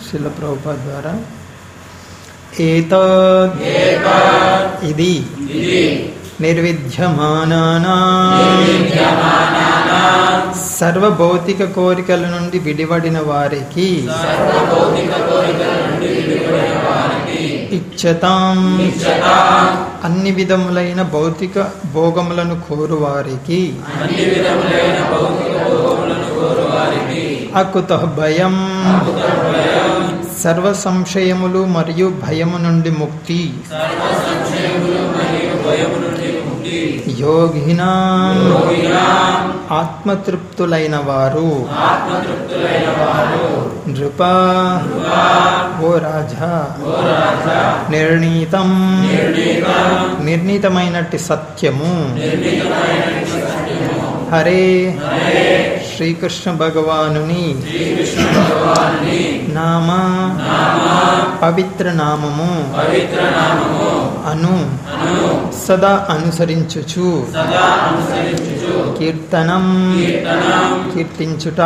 శిల ప్రభుపాద ద్వారా ఏతద్ ఇది నిర్విద్యమానా సర్వభౌతిక కోరికల నుండి విడివడిన వారికి ఇచ్చతాం అన్ని విధములైన భౌతిక భోగములను కోరు వారికి అకుత భయం సర్వ సంశయములు మరియు భయము నుండి ముక్తి యోగినా ఆత్మతృప్తులైన వారు నృప ఓ రాజా నిర్ణీతం నిర్ణీతమైనట్టి సత్యము హరే శ్రీకృష్ణ భగవానుని నామ పవిత్ర నామము అను సదా అనుసరించుచు కీర్తనం కీర్తించుట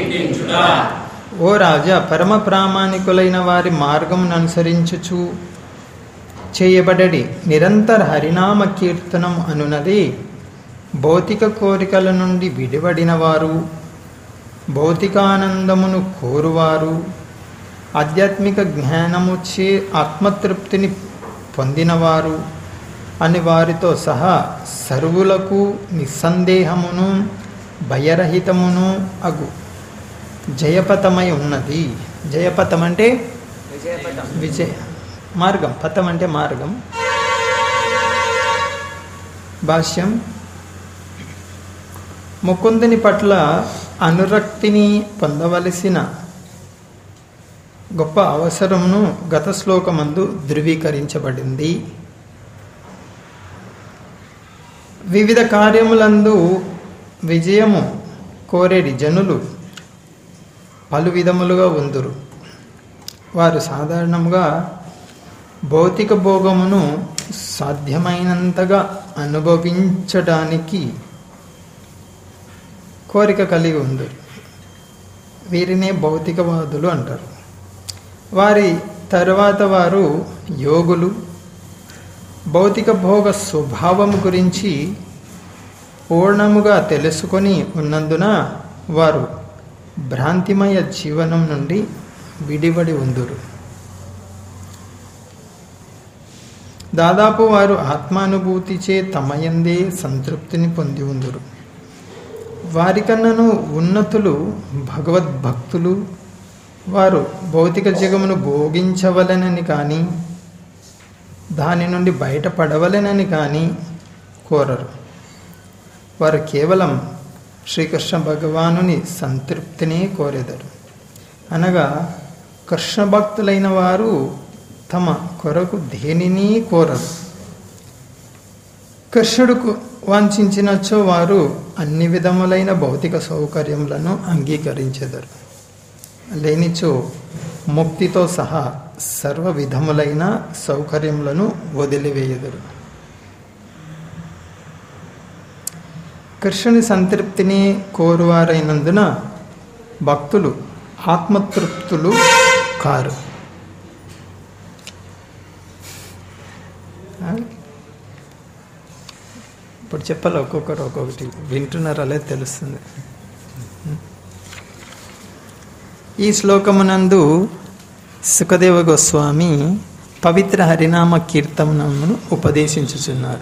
ఓ రాజా పరమ ప్రామాణికులైన వారి మార్గమును అనుసరించుచు చేయబడడి నిరంతర హరినామ కీర్తనం అనునది భౌతిక కోరికల నుండి విడివడిన వారు భౌతికానందమును కోరువారు ఆధ్యాత్మిక జ్ఞానముచే ఆత్మతృప్తిని పొందినవారు అని వారితో సహా సర్వులకు నిస్సందేహమును భయరహితమును అగు జయపథమై ఉన్నది జయపథం అంటే విజయ మార్గం పథం అంటే మార్గం భాష్యం ముకుందుని పట్ల అనురక్తిని పొందవలసిన గొప్ప అవసరమును గత శ్లోకమందు ధృవీకరించబడింది వివిధ కార్యములందు విజయము కోరేడి జనులు పలు విధములుగా ఉందురు వారు సాధారణంగా భౌతిక భోగమును సాధ్యమైనంతగా అనుభవించడానికి కోరిక కలిగి ఉంది వీరినే భౌతికవాదులు అంటారు వారి తరువాత వారు యోగులు భౌతిక భోగ స్వభావం గురించి పూర్ణముగా తెలుసుకొని ఉన్నందున వారు భ్రాంతిమయ జీవనం నుండి విడివడి ఉందురు దాదాపు వారు ఆత్మానుభూతిచే తమయందే సంతృప్తిని పొంది ఉందురు వారికన్నను ఉన్నతులు భగవద్భక్తులు వారు భౌతిక జగమును భోగించవలనని కానీ దాని నుండి బయటపడవలెనని కానీ కోరరు వారు కేవలం శ్రీకృష్ణ భగవానుని సంతృప్తినే కోరెదరు అనగా కృష్ణ భక్తులైన వారు తమ కొరకు దేనిని కోరరు కృష్ణుడుకు వాంఛించినచో వారు అన్ని విధములైన భౌతిక సౌకర్యములను అంగీకరించెదరు లేనిచో ముక్తితో సహా సర్వ విధములైన సౌకర్యములను వదిలివేయుదురు కృష్ణుని సంతృప్తిని కోరువారైనందున భక్తులు ఆత్మతృప్తులు కారు ఆ? ఇప్పుడు చెప్పాలి ఒక్కొక్కరు ఒక్కొక్కటి వింటున్నారా లేదు తెలుస్తుంది ఈ శ్లోకమునందు సుఖదేవ గోస్వామి పవిత్ర హరినామ కీర్తనమును ఉపదేశించుచున్నారు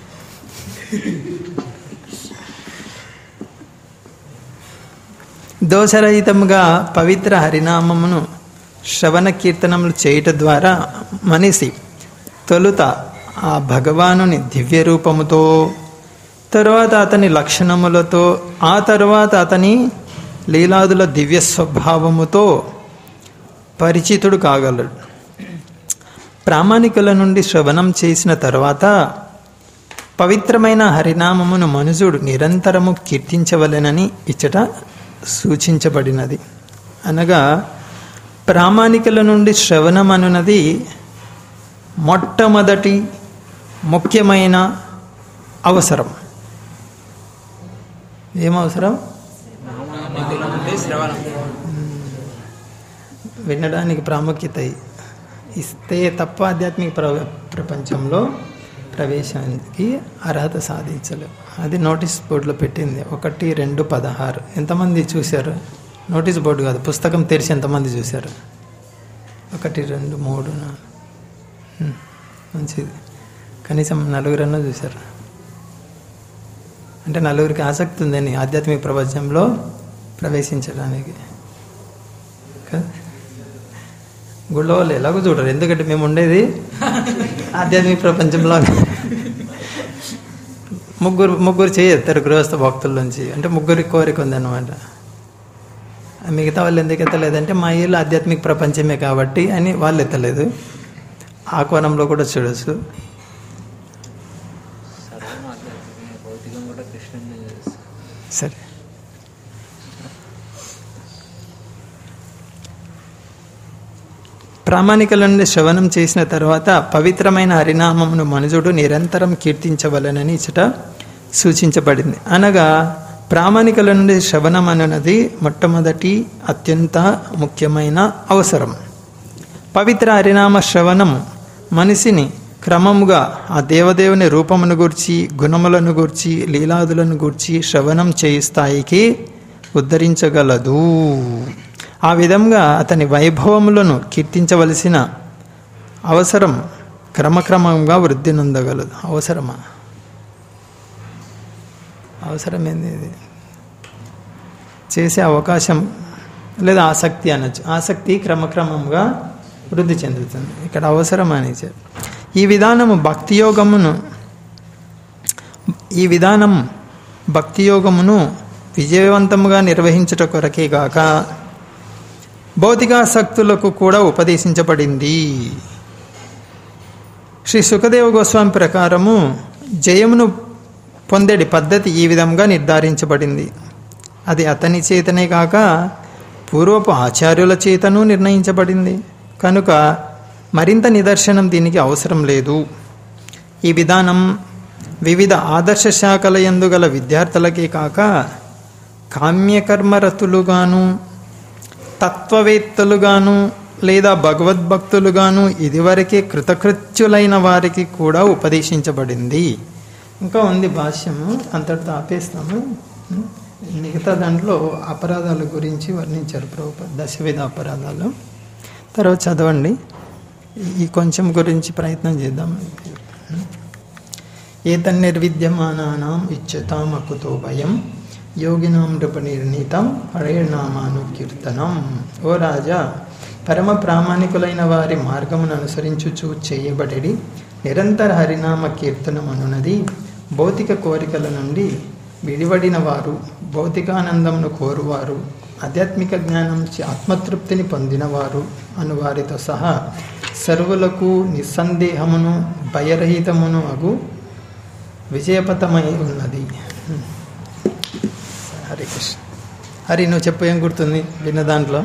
దోషరహితముగా పవిత్ర హరినామమును శ్రవణ కీర్తనములు చేయుట ద్వారా మనిషి తొలుత ఆ భగవానుని దివ్య రూపముతో తరువాత అతని లక్షణములతో ఆ తరువాత అతని లీలాదుల దివ్య స్వభావముతో పరిచితుడు కాగలడు ప్రామాణికుల నుండి శ్రవణం చేసిన తర్వాత పవిత్రమైన హరినామమును మనుజుడు నిరంతరము కీర్తించవలెనని ఇచ్చట సూచించబడినది అనగా ప్రామాణికుల నుండి శ్రవణం అనున్నది మొట్టమొదటి ముఖ్యమైన అవసరం ఏం అవసరం వినడానికి ప్రాముఖ్యత ఇస్తే తప్ప ఆధ్యాత్మిక ప్ర ప్రపంచంలో ప్రవేశానికి అర్హత సాధించలేం అది నోటీస్ బోర్డులో పెట్టింది ఒకటి రెండు పదహారు ఎంతమంది చూశారు నోటీస్ బోర్డు కాదు పుస్తకం తెరిచి ఎంతమంది చూశారు ఒకటి రెండు మూడు నాలుగు హ్మ్, మంచిది కనీసం నలుగురన్నా చూశారు అంటే నలుగురికి ఆసక్తి ఉందని ఆధ్యాత్మిక ప్రపంచంలో ప్రవేశించడానికి కదా? గుళ్ళో వాళ్ళు ఎలాగో చూడరు ఎందుకంటే మేము ఉండేది ఆధ్యాత్మిక ప్రపంచంలో ముగ్గురు ముగ్గురు చేయెత్తారు గృహస్థ భక్తుల నుంచి అంటే ముగ్గురి కోరిక ఉందన్నమాట మిగతా వాళ్ళు ఎందుకు ఎత్తలేదంటే మా ఇల్లు ఆధ్యాత్మిక ప్రపంచమే కాబట్టి అని వాళ్ళు ఎత్తలేదు ఆ కోణంలో కూడా చూడొచ్చు సర్వం ఆధ్యాత్మికమే భౌతికం కూడా కృష్ణుని సరే ప్రామాణికుల నుండి శ్రవణం చేసిన తర్వాత పవిత్రమైన హరినామమును మనుజుడు నిరంతరం కీర్తించవలనని ఇచ్చట సూచించబడింది అనగా ప్రామాణికుల నుండి శ్రవణం అనున్నది మొట్టమొదటి అత్యంత ముఖ్యమైన అవసరం పవిత్ర హరినామ శ్రవణం మనిషిని క్రమముగా ఆ దేవదేవుని రూపమును గూర్చి గుణములను గూర్చి లీలాదులను గూర్చి శ్రవణం చేయి స్థాయికి ఉద్ధరించగలదు ఆ విధంగా అతని వైభవములను కీర్తించవలసిన అవసరం క్రమక్రమంగా వృద్ధి నొందగలదు అవసరమా అవసరమేంది ఇది చేసే అవకాశం లేదా ఆసక్తి అనొచ్చు ఆసక్తి క్రమక్రమంగా వృద్ధి చెందుతుంది ఇక్కడ అవసరం అని చెప్పి ఈ విధానము భక్తి యోగమును ఈ విధానం భక్తి యోగమును విజయవంతముగా నిర్వహించుట కొరకే గాక భౌతికాసక్తులకు కూడా ఉపదేశించబడింది శ్రీ సుఖదేవ గోస్వామి ప్రకారము జయమును పొందేడి పద్ధతి ఈ విధంగా నిర్ధారించబడింది అది అతని చేతనే కాక పూర్వపు ఆచార్యుల చేతను నిర్ణయించబడింది కనుక మరింత నిదర్శనం దీనికి అవసరం లేదు ఈ విధానం వివిధ ఆదర్శ శాఖల యందు గల విద్యార్థులకే కాక కామ్యకర్మరతులుగాను తత్వవేత్తలుగాను లేదా భగవద్భక్తులుగాను ఇదివరకే కృతకృత్యులైన వారికి కూడా ఉపదేశించబడింది ఇంకా ఉంది భాష్యము అంతటితో ఆపేస్తాము మిగతా దాంట్లో అపరాధాల గురించి వర్ణించారు ప్రభుత్వ దశవిధ అపరాధాలు తర్వాత చదవండి ఈ కొంచెం గురించి ప్రయత్నం చేద్దాం ఏతన్నిర్విద్యమానానాం ఇచ్చతామకుతో భయం యోగినాం నృపనిర్ణీతం హరేర్నామానుకీర్తనం ఓ రాజా పరమ ప్రామాణికులైన వారి మార్గమును అనుసరించుచు చేయబడి నిరంతర హరినామ కీర్తనం అనున్నది భౌతిక కోరికల నుండి విడివడిన వారు భౌతికానందంను కోరువారు ఆధ్యాత్మిక జ్ఞానం చే ఆత్మతృప్తిని పొందినవారు అను వారితో సహా సర్వులకు నిస్సందేహమును భయరహితమును అగు విజయపథమై ఉన్నది హరి కృష్ణ హరి నువ్వు చెప్పు ఏం గుర్తుంది విన్న దాంట్లో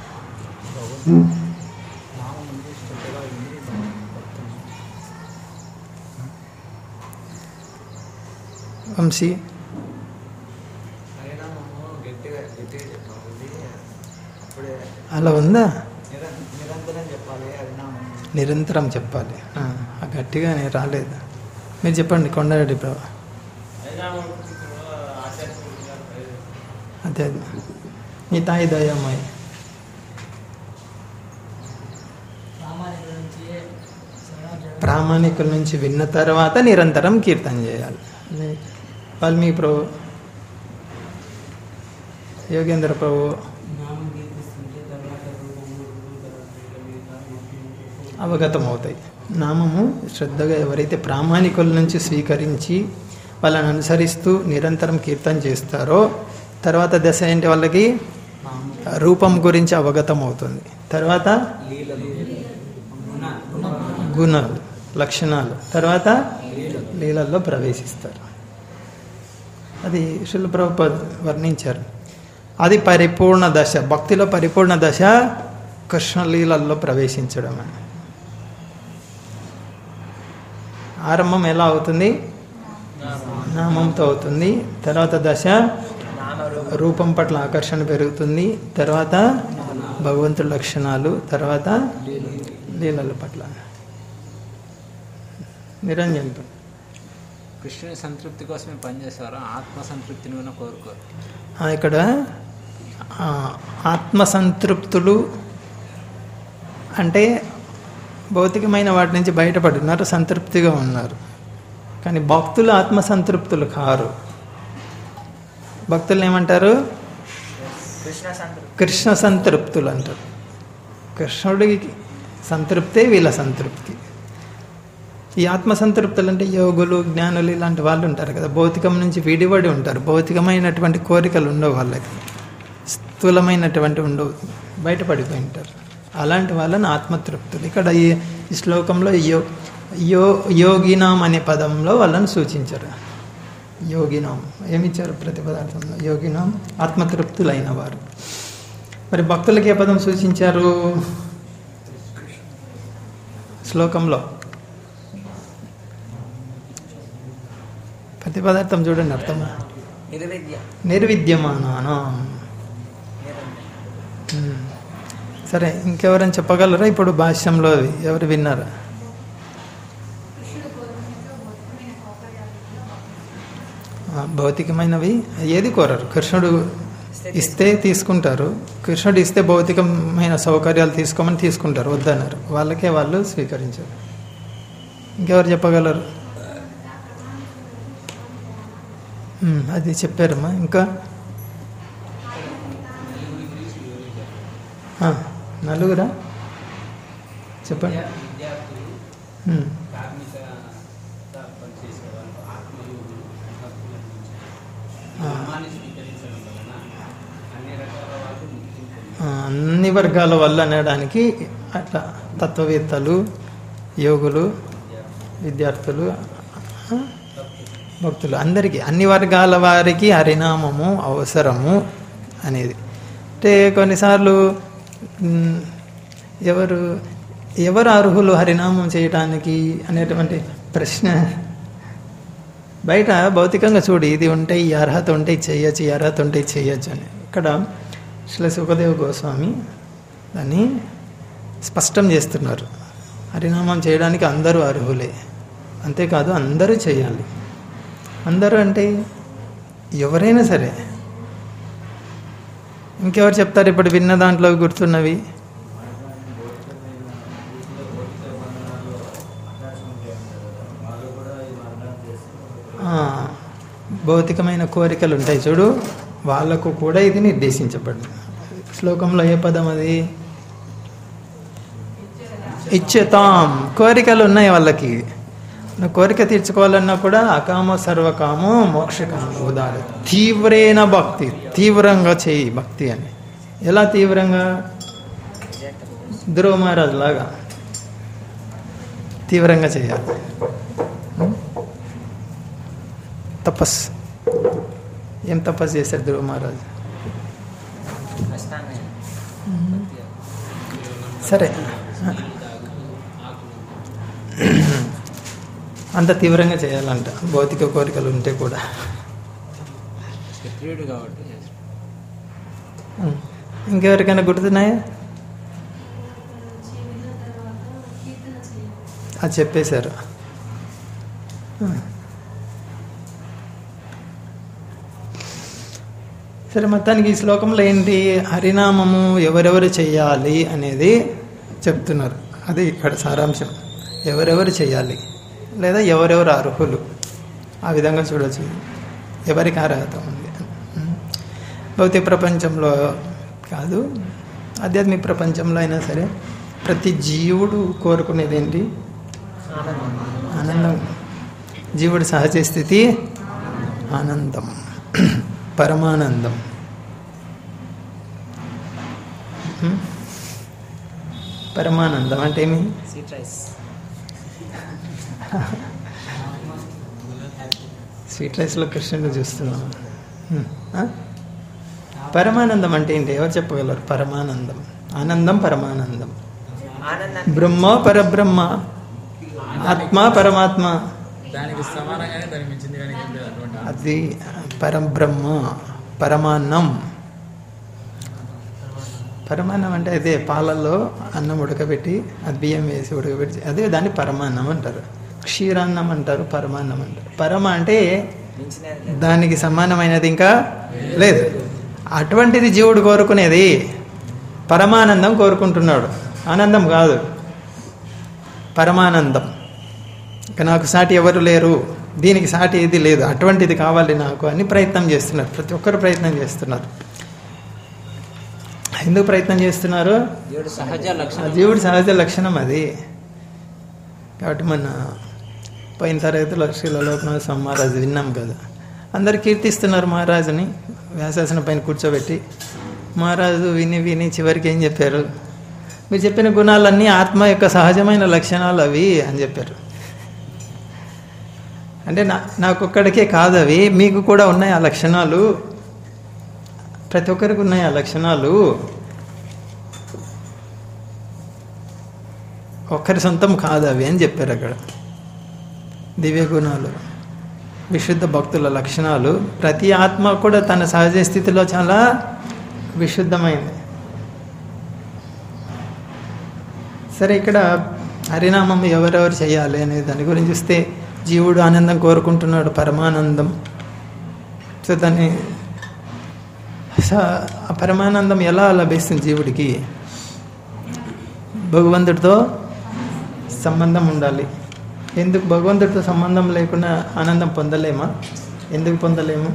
వంశీ పరిణామము గట్టిగా గట్టిగా చెప్పాలి అప్పుడే అలా ఉందా నిరం నిరంతరం చెప్పాలి హరినామం నిరంతరం చెప్పాలి ఆ, ఆ గట్టిగా నేను రాలేదు మీరు చెప్పండి కొండారెడ్డి ప్రభు అదే అదే నీ తాయి దయమ్మాయి ప్రామాణికుల నుంచి విన్న తర్వాత నిరంతరం కీర్తన చేయాలి వాల్మీకి ప్రభు యోగేంద్ర ప్రభు అవగతం అవుతాయి నామము శ్రద్ధగా ఎవరైతే ప్రామాణికుల నుంచి స్వీకరించి వాళ్ళని అనుసరిస్తూ నిరంతరం కీర్తన చేస్తారో తర్వాత దశ ఏంటి వాళ్ళకి రూపం గురించి అవగతం అవుతుంది తర్వాత గుణాలు లక్షణాలు తర్వాత లీలల్లో ప్రవేశిస్తారు అది శిల ప్రభుపద్ వర్ణించారు అది పరిపూర్ణ దశ భక్తిలో పరిపూర్ణ దశ కృష్ణలీలల్లో ప్రవేశించడం అని ఆరంభం ఎలా అవుతుంది నామంతో అవుతుంది తర్వాత దశ రూపం పట్ల ఆకర్షణ పెరుగుతుంది తర్వాత భగవంతుడి లక్షణాలు తర్వాత లీలల పట్ల నిరంజన్ కృష్ణుని సంతృప్తి కోసమే పనిచేస్తారు ఆత్మ సంతృప్తిని కూడా కోరుకోరు ఆ, ఇక్కడ ఆ, ఆత్మసంతృప్తులు అంటే భౌతికమైన వాటి నుంచి బయటపడినారు సంతృప్తిగా ఉన్నారు కానీ భక్తులు ఆత్మసంతృప్తులు కారు భక్తులు ఏమంటారు కృష్ణ సంతృప్తి కృష్ణ సంతృప్తులు అంటారు కృష్ణుడికి సంతృప్తే వీళ్ళ సంతృప్తి ఈ ఆత్మ సంతృప్తులు అంటే యోగులు జ్ఞానులు ఇలాంటి వాళ్ళు ఉంటారు కదా భౌతికం నుంచి విడిపడి ఉంటారు భౌతికమైనటువంటి కోరికలు ఉండవు వాళ్ళకి స్థూలమైనటువంటి ఉండవు బయటపడిపోయి ఉంటారు అలాంటి వాళ్ళని ఆత్మతృప్తులు ఇక్కడ ఈ ఈ శ్లోకంలో యో యో యోగినాం అనే పదంలో వాళ్ళని సూచించారు యోగినాం ఏమిచ్చారు ప్రతి పదార్థంలో యోగినాం ఆత్మతృప్తులైన వారు మరి భక్తులకి ఏ పదం సూచించారు శ్లోకంలో ప్రతి పదార్థం చూడండి అర్థమా నిర్విద్య నిర్విద్యమానానం ఉమ్. సరే ఇంకెవరైనా చెప్పగలరా ఇప్పుడు భాష్యంలో ఎవరు విన్నారా ఆ, భౌతికమైనవి ఏది కోరరు కృష్ణుడు ఇస్తే తీసుకుంటారు కృష్ణుడు ఇస్తే భౌతికమైన సౌకర్యాలు తీసుకోమని తీసుకుంటారు వద్దన్నారు వాళ్ళకే వాళ్ళు స్వీకరించారు ఇంకెవరు చెప్పగలరు ఉమ్, అది చెప్పారమ్మా ఇంకా ఆ, నలుగురా చెప్పండి ఉమ్. ఆ. ఆ, అన్ని వర్గాల వల్ల అనడానికి అట్లా తత్వవేత్తలు యోగులు విద్యార్థులు ఆ, భక్తులు అందరికీ అన్ని వర్గాల వారికి హరినామము అవసరము అనేది అంటే కొన్నిసార్లు మ్, ఎవరు ఎవరు అర్హులు హరినామం చేయటానికి అనేటువంటి ప్రశ్న బయట భౌతికంగా చూడు ఇది ఉంటే ఈ అర్హత ఉంటే ఇది చేయొచ్చు ఈ అర్హత ఉంటే ఇది చేయొచ్చు అని ఇక్కడ శ్రీ సుఖదేవ్ గోస్వామి దాన్ని స్పష్టం చేస్తున్నారు హరినామం చేయడానికి అందరూ అర్హులే అంతేకాదు అందరూ చేయాలి అందరూ అంటే ఎవరైనా సరే ఇంకెవరు చెప్తారు ఇప్పుడు విన్న దాంట్లో గుర్తున్నవి ఆ, భౌతికమైన కోరికలు ఉంటాయి చూడు వాళ్ళకు కూడా ఇది నిర్దేశించబడింది శ్లోకంలో ఏ పదం అది ఇచ్చేతాం కోరికలు ఉన్నాయి వాళ్ళకి నువ్వు కోరిక తీర్చుకోవాలన్నా కూడా అకామ సర్వకామో మోక్షకామ ఉదాహరణ తీవ్రేణ భక్తి తీవ్రంగా చేయి భక్తి అని ఎలా తీవ్రంగా ధ్రువ మహారాజు లాగా తీవ్రంగా చేయాలి తపస్సు ఏం తపస్సు చేశారు ధ్రువ మహారాజు అష్టాంగ సరే అంత తీవ్రంగా చేయాలంట భౌతిక కోరికలు ఉంటే కూడా క్షత్రియుడు కాబట్టి చేస్తాడు. ఉం. ఇంకెవరికైనా గుర్తున్నాయా అది చెప్పేశారు ఉం. సరే మొత్తానికి ఈ శ్లోకంలో ఏంటి హరినామము ఎవరెవరు చేయాలి అనేది చెప్తున్నారు అది ఇక్కడ సారాంశం ఎవరెవరు చేయాలి లేదా ఎవరెవరు అర్హులు ఆ విధంగా చూడొచ్చు ఎవరికి అర్హత ఉంది ఉం. భౌతిక ప్రపంచంలో కాదు ఆధ్యాత్మిక ప్రపంచంలో అయినా సరే ప్రతి జీవుడు కోరుకునేది ఏంటి ఆనందం జీవుడి సహజ స్థితి ఆనందం పరమానందం ఉం? పరమానందం అంటే ఏమి సీట్ రైస్ స్వీట్ రైస్లో కృష్ణుని చూస్తున్నాం ఉం. ఆ? పరమానందం అంటే ఏంటి ఎవరు చెప్పగలరు పరమానందం ఆనందం పరమానందం ఆనందాన్ని బ్రహ్మ పరబ్రహ్మ ఆత్మ పరమాత్మ దానికి సమానంగానే దానికి మించింది కానీ ఏం లేదు అటువంటి అది పరబ్రహ్మ పరమాన్నం పరమాన్నం అంటే అదే పాలల్లో అన్నం ఉడకబెట్టి అది బియ్యం వేసి ఉడకబెట్టి అదే దాన్ని పరమాన్నం అంటారు క్షీరాన్నం అంటారు పరమాన్నం అంటారు పరమ అంటే దానికి సమానమైనది ఇంకా లేదు అటువంటిది జీవుడు కోరుకునేది పరమానందం కోరుకుంటున్నాడు ఆనందం కాదు పరమానందం ఇక నాకు సాటి ఎవరు లేరు దీనికి సాటి ఏది లేదు అటువంటిది కావాలి నాకు అని ప్రయత్నం చేస్తున్నారు ప్రతి ఒక్కరు ప్రయత్నం చేస్తున్నారు ఎందుకు ప్రయత్నం చేస్తున్నారు దేవుడు సహజ ఆ లక్షణం జీవుడి సహజ లక్షణం అది కాబట్టి మన పోయిన తరగతిలో శ్రీల లోకనాథ స్వామి మహారాజు విన్నాం కదా అందరు కీర్తిస్తున్నారు మహారాజుని వ్యాసాసనం పైన కూర్చోబెట్టి మహారాజు విని విని చివరికి ఏం చెప్పారు మీరు చెప్పిన గుణాలన్నీ ఆత్మ యొక్క సహజమైన లక్షణాలు అవి అని చెప్పారు అంటే నా నాకొక్కడికే కాదు అవి మీకు కూడా ఉన్నాయి ఆ లక్షణాలు ప్రతి ఒక్కరికి ఉన్నాయి ఆ లక్షణాలు ఒక్కరి సొంతం కాదు అవి అని చెప్పారు అక్కడ దివ్య గుణాలు విశుద్ధ భక్తుల లక్షణాలు ప్రతి ఆత్మ కూడా తన సహజ స్థితిలో చాలా విశుద్ధమైంది సరే ఇక్కడ హరినామం ఎవరెవరు చేయాలి అనే దాని గురించి చూస్తే జీవుడు ఆనందం కోరుకుంటున్నాడు పరమానందం సో దాన్ని స- ఆ పరమానందం ఎలా లభిస్తుంది జీవుడికి భగవంతుడితో సంబంధం ఉండాలి ఎందుకు భగవంతుడితో సంబంధం లేకుండా ఆనందం పొందలేమా ఎందుకు పొందలేము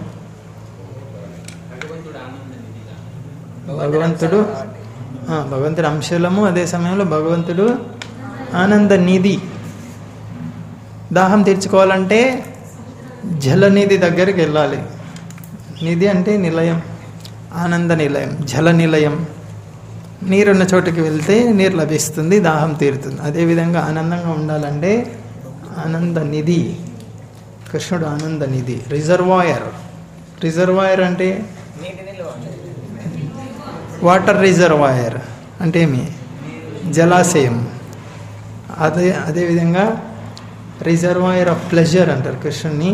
భగవంతుడు ఆ, భగవంతుడి అంశలము అదే సమయంలో భగవంతుడు ఆనంద నిధి దాహం తీర్చుకోవాలంటే జలనిధి దగ్గరికి వెళ్ళాలి నిధి అంటే నిలయం ఆనంద నిలయం జల నిలయం నీరున్న చోటుకి వెళ్తే నీరు లభిస్తుంది దాహం తీరుతుంది అదేవిధంగా ఆనందంగా ఉండాలంటే ఆనంద నిధి కృష్ణుడు ఆనంద నిధి రిజర్వాయర్ రిజర్వాయర్ అంటే వాటర్ రిజర్వాయర్ అంటే ఏమి జలాశయం అదే అదేవిధంగా రిజర్వాయర్ ఆఫ్ ప్లెజర్ అంటారు కృష్ణుని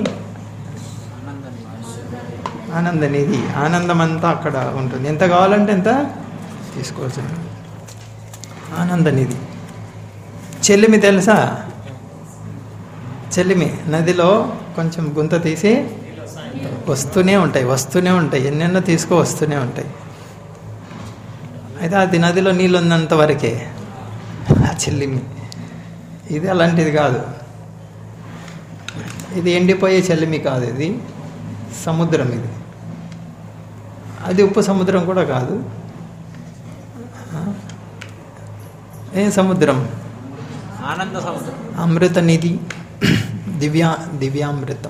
ఆనంద నిధి ఆనందం అంతా అక్కడ ఉంటుంది ఎంత కావాలంటే ఎంత తీసుకోవచ్చు ఆనంద నిధి చెల్లిమి తెలుసా చెల్లిమి నదిలో కొంచెం గుంత తీసి వస్తూనే ఉంటాయి వస్తూనే ఉంటాయి ఎన్నెన్నో తీసుకో వస్తూనే ఉంటాయి అయితే అది నదిలో నీళ్ళు ఉన్నంత వరకే ఆ చెల్లిమి ఇది అలాంటిది కాదు ఇది ఎండిపోయే చెల్లిమి కాదు ఇది సముద్రం ఇది అది ఉప్పు సముద్రం కూడా కాదు ఆ? ఏం సముద్రం ఆనంద సముద్రం అమృత నిధి దివ్యా దివ్యామృతం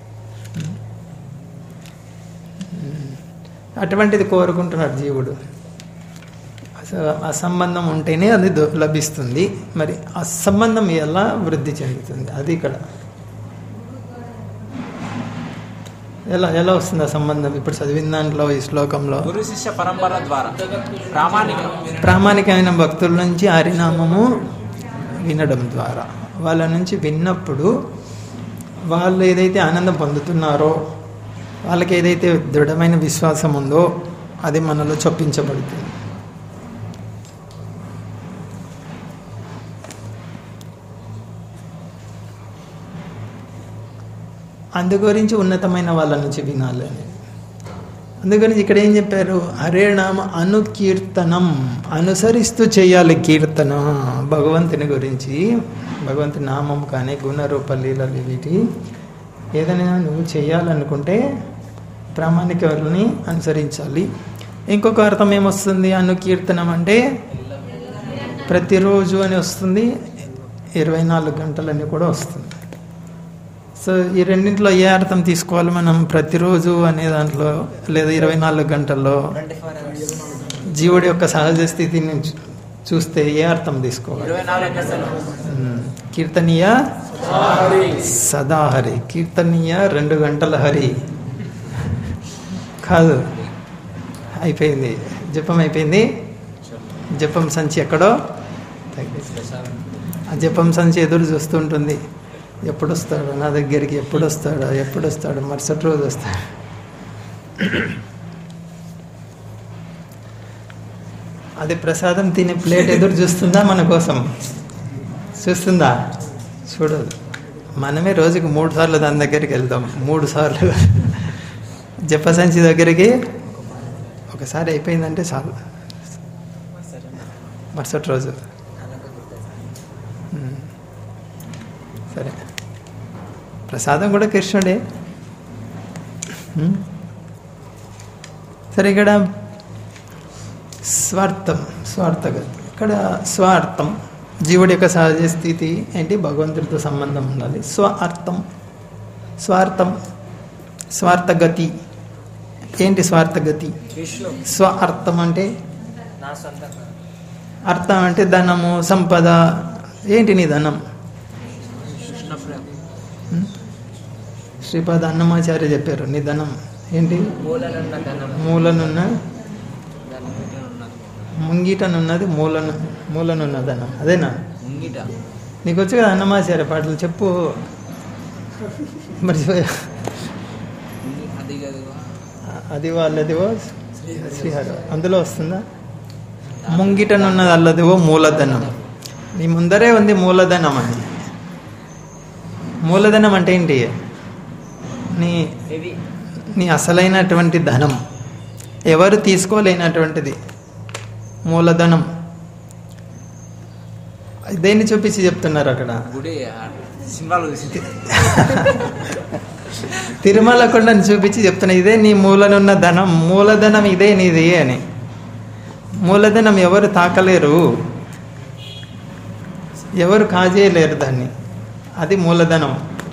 అటువంటిది కోరుకుంటున్నాడు జీవుడు అసలు ఆ సంబంధం ఉంటేనే అది దొ- లభిస్తుంది మరి ఆ సంబంధం ఎలా వృద్ధి చెందుతుంది అది ఇక్కడ ఎలా ఎలా వస్తుంది ఆ సంబంధం ఇప్పుడు చదివిన దాంట్లో ఈ శ్లోకంలో గురు శిష్య పరంపర ద్వారా ప్రామాణిక ప్రామాణికమైన భక్తుల నుంచి హరినామము వినడం ద్వారా వాళ్ళ నుంచి విన్నప్పుడు వాళ్ళు ఏదైతే ఆనందం పొందుతున్నారో వాళ్ళకి ఏదైతే దృఢమైన విశ్వాసం ఉందో అది మనలో చొప్పించబడుతుంది అందు గురించి ఉన్నతమైన వాళ్ళ నుంచి వినాలి అని అందుకని ఇక్కడ ఏం చెప్పారు హరే నామ అనుకీర్తనం అనుసరిస్తూ చేయాలి కీర్తన భగవంతుని గురించి భగవంతుని నామం కానీ గుణరూప లీలలు వీటి ఏదైనా నువ్వు చేయాలనుకుంటే ప్రామాణికులని అనుసరించాలి ఇంకొక అర్థం ఏమొస్తుంది అనుకీర్తనం అంటే ప్రతిరోజు అని వస్తుంది ఇరవై నాలుగు గంటలని కూడా వస్తుంది సో ఈ రెండింటిలో ఏ అర్థం తీసుకోవాలి మనం ప్రతిరోజు అనే దాంట్లో లేదా ఇరవై నాలుగు గంటల్లో జీవుడి యొక్క సహజ స్థితిని చూ- చూస్తే ఏ అర్థం తీసుకోవాలి ఇరవై నాలుగు గంటలు ఉమ్, కీర్తనీయ సదా హరి కీర్తనీయ రెండు గంటల హరి కాదు అయిపోయింది జపం అయిపోయింది జపం సంచి ఎక్కడో తగ్గింది. ఆ జపం సంచి ఎదురు చూస్తుంటుంది ఎప్పుడు వస్తాడు నా దగ్గరికి ఎప్పుడు వస్తాడు ఎప్పుడు వస్తాడు మరుసటి రోజు వస్తాడు ఆ అది ప్రసాదం తినే ప్లేట్ ఎదురు చూస్తుందా మన కోసం చూస్తుందా చూడదు మనమే రోజుకి మూడు సార్లు దాని దగ్గరికి వెళ్తాం మూడు సార్లు జపసంచి దగ్గరికి ఒకసారి అయిపోయిందంటే చాలు మరుసటి రోజు ఉమ్. సరే ప్రసాదం కూడా కృష్ణుడే ఉమ్. సరే ఇక్కడ స్వార్థం స్వార్థగతి ఇక్కడ స్వార్థం జీవుడి యొక్క సహజ స్థితి ఏంటి భగవంతుడితో సంబంధం ఉండాలి స్వార్థం స్వార్థం స్వార్థగతి ఏంటి స్వార్థగతి విష్ణు స్వ అర్థం అంటే నా సొంతంగా అర్థం అంటే ధనము సంపద ఏంటి నీ ధనం కృష్ణ ప్రేమ శ్రీపాద అన్నమాచార్య చెప్పారు నీ ధనం ఏంటి మూలనున్న ధనం మూలనున్న ధనం ముంగిట ఉన్నది ముంగిటనున్నది మూలను మూలనున్న ధనం అదేనా ముంగిట నీకు వచ్చు కదా అన్నమాచార్య పాటలు చెప్పు మర్చిపోయా ముంగి- అది కదుగా అది వాళ్ళదివో శ్రీహరి అందులో వస్తుందా ముంగిటనున్నది అల్లదివో మూలధనం నీ ముందరే ఉంది మూలధనం అని మూలధనం అంటే ఏంటి నీ ఇది నీ అసలైనటువంటి ధనం ఎవరు తీసుకోలేనటువంటిది మూలధనం దేన్ని చూపించి చెప్తున్నారు అక్కడ గుడి సింబాల్ చూసి తిరుమల కొండని చూపించి చెప్తున్నా ఇదే నీ మూలనున్న ధనం మూలధనం ఇదే నీది అని మూలధనం ఎవరు తాకలేరు ఎవరు కాజేయలేరు దాన్ని అది మూలధనం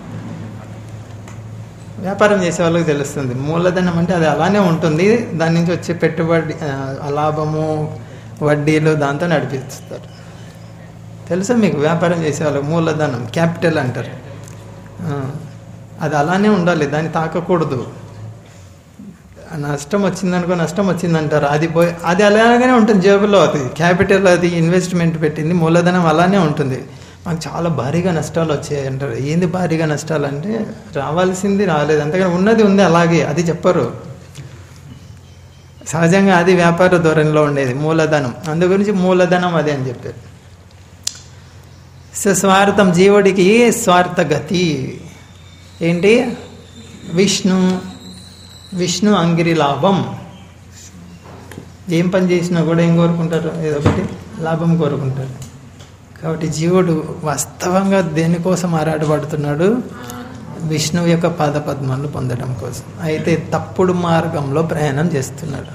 వ్యాపారం చేసే వాళ్ళకి తెలుస్తుంది మూలధనం అంటే అది అలానే ఉంటుంది దాని నుంచి వచ్చే పెట్టుబడి ఆ, లాభము వడ్డీలు దాంతో నడిపిస్తారు తెలుసా మీకు వ్యాపారం చేసే వాళ్ళకి మూలధనం క్యాపిటల్ అంటారు ఆ, అది అలానే ఉండాలి దాన్ని తాకకూడదు నష్టం వచ్చిందనుకో నష్టం వచ్చిందంటారు అది పోయి అది అలాగనే ఉంటుంది జేబులో అది క్యాపిటల్ అది ఇన్వెస్ట్మెంట్ పెట్టింది మూలధనం అలానే ఉంటుంది మాకు చాలా భారీగా నష్టాలు వచ్చాయి అంటారు ఏంది భారీగా నష్టాలు అంటే రావాల్సింది రాలేదు అంతేగాని ఉన్నది ఉంది అలాగే అది చెప్పరు సహజంగా అది వ్యాపార ధోరణిలో ఉండేది మూలధనం అందు గురించి మూలధనం అది అని చెప్పారు సో స్వార్థం జీవుడికి స్వార్థగతి ఏంటి విష్ణు విష్ణు అంగిరి లాభం ఏం పని చేసినా కూడా ఏం కోరుకుంటారు ఏదో ఒకటి లాభం కోరుకుంటారు కాబట్టి జీవుడు వాస్తవంగా దేనికోసం ఆరాటపడుతున్నాడు విష్ణువు యొక్క పాదపద్మాలు పొందడం కోసం అయితే తప్పుడు మార్గంలో ప్రయాణం చేస్తున్నాడు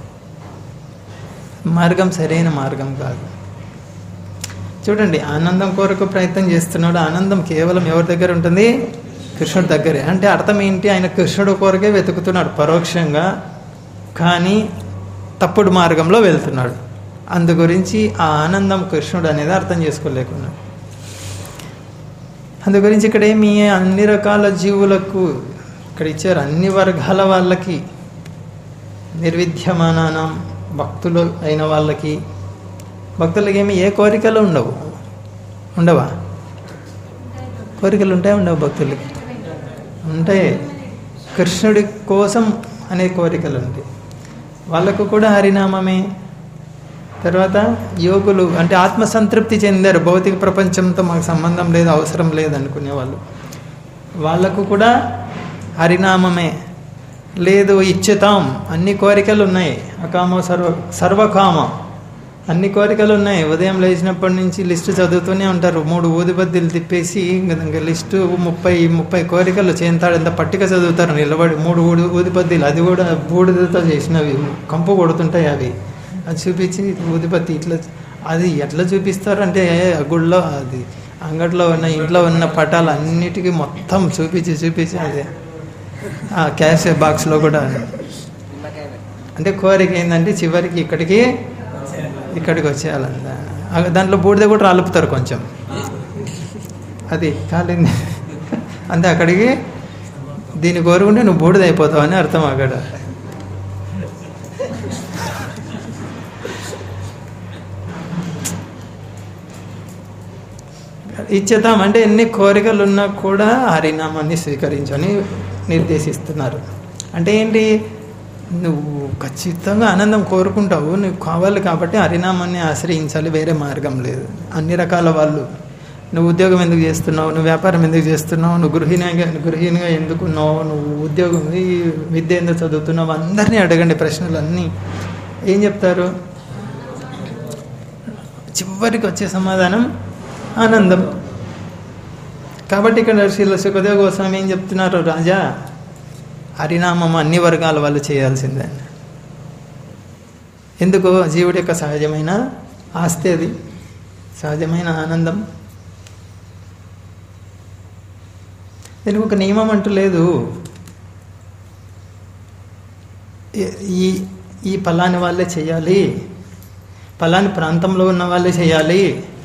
మార్గం సరైన మార్గం కాదు చూడండి ఆనందం కొరకు ప్రయత్నం చేస్తున్నాడు ఆనందం కేవలం ఎవరి దగ్గర ఉంటుంది కృష్ణుడి దగ్గరే అంటే అర్థం ఏంటి ఆయన కృష్ణుడు కొరకే వెతుకుతున్నాడు పరోక్షంగా కానీ తప్పుడు మార్గంలో వెళ్తున్నాడు అందు గురించి ఆ ఆనందం కృష్ణుడు అనేది అర్థం చేసుకోలేకున్నాడు అందు గురించి ఇక్కడ ఏమి అన్ని రకాల జీవులకు ఇక్కడ ఇచ్చారు అన్ని వర్గాల వాళ్ళకి నిర్విద్యమానం భక్తులు అయిన వాళ్ళకి భక్తులకి ఏమి ఏ కోరికలు ఉండవు ఉండవా కోరికలు ఉంటాయి ఉండవు భక్తులకి ఉంటాయి కృష్ణుడి కోసం అనే కోరికలు ఉంటాయి వాళ్ళకు కూడా హరినామమే తర్వాత యోగులు అంటే ఆత్మసంతృప్తి చెందారు భౌతిక ప్రపంచంతో మాకు సంబంధం లేదు అవసరం లేదు అనుకునే వాళ్ళు వాళ్ళకు కూడా హరినామమే లేదు ఇచ్చుతాం అన్ని కోరికలు ఉన్నాయి అకామ సర్వ సర్వకామ అన్ని కోరికలు ఉన్నాయి ఉదయం లేచినప్పటి నుంచి లిస్టు చదువుతూనే ఉంటారు మూడు ఊదిబద్దీలు తిప్పేసి ఇంకా లిస్టు ముప్పై ముప్పై కోరికలు చేంతాడంత పట్టిక చదువుతారు నిలబడి మూడు ఊడి ఊదిబద్దీలు అది కూడా బూడిదతో చేసినవి కంపు కొడుతుంటాయి అవి అది చూపించి ఊదిబత్తి ఇట్లా అది ఎట్లా చూపిస్తారు అంటే ఆ గుళ్ళో అది అంగట్లో ఉన్న ఇంట్లో ఉన్న పటాలు అన్నిటికీ మొత్తం చూపించి చూపించి అదే ఆ క్యాష్ బాక్స్లో కూడా నిమ్మకాయ అంటే కోరిక ఏంటంటే చివరికి ఇక్కడికి ఇక్కడికి వచ్చేయాలంట ఆ దాంట్లో బూడిద కూడా రాలుపుతారు కొంచెం అది కాలింది అంతే అక్కడికి దీన్ని కోరుకుంటే నువ్వు బూడిద అయిపోతావు అని అర్థం అక్కడ ఇచ్చేద్దాం అంటే ఎన్ని కోరికలు ఉన్నా కూడా హరినామాన్ని స్వీకరించని నిర్దేశిస్తున్నారు అంటే ఏంటి నువ్వు ఖచ్చితంగా ఆనందం కోరుకుంటావు నువ్వు కావాలి కాబట్టి హరినామాన్ని ఆశ్రయించాలి వేరే మార్గం లేదు అన్ని రకాల వాళ్ళు నువ్వు ఉద్యోగం ఎందుకు చేస్తున్నావు నువ్వు వ్యాపారం ఎందుకు చేస్తున్నావు నువ్వు గృహిణిగా గృహిణిగా ఎందుకున్నావు నువ్వు ఉద్యోగం ఈ విద్య ఎందుకు చదువుతున్నావు అందరినీ అడగండి ప్రశ్నలు అన్నీ ఏం చెప్తారు చివరికి వచ్చే సమాధానం ఆనందం కాబట్టి ఇక్కడ శ్రీల సుఖదేవ గోస్వామి ఏం చెప్తున్నారు రాజా హరినామం అన్ని వర్గాల వాళ్ళు చేయాల్సిందే ఎందుకు జీవుడి యొక్క సహజమైన ఆస్తి అది సహజమైన ఆనందం దీనికి ఒక నియమం అంటూ లేదు ఈ- ఈ ఈ పలాని వాళ్ళే చేయాలి పలాని ప్రాంతంలో ఉన్న వాళ్ళే చేయాలి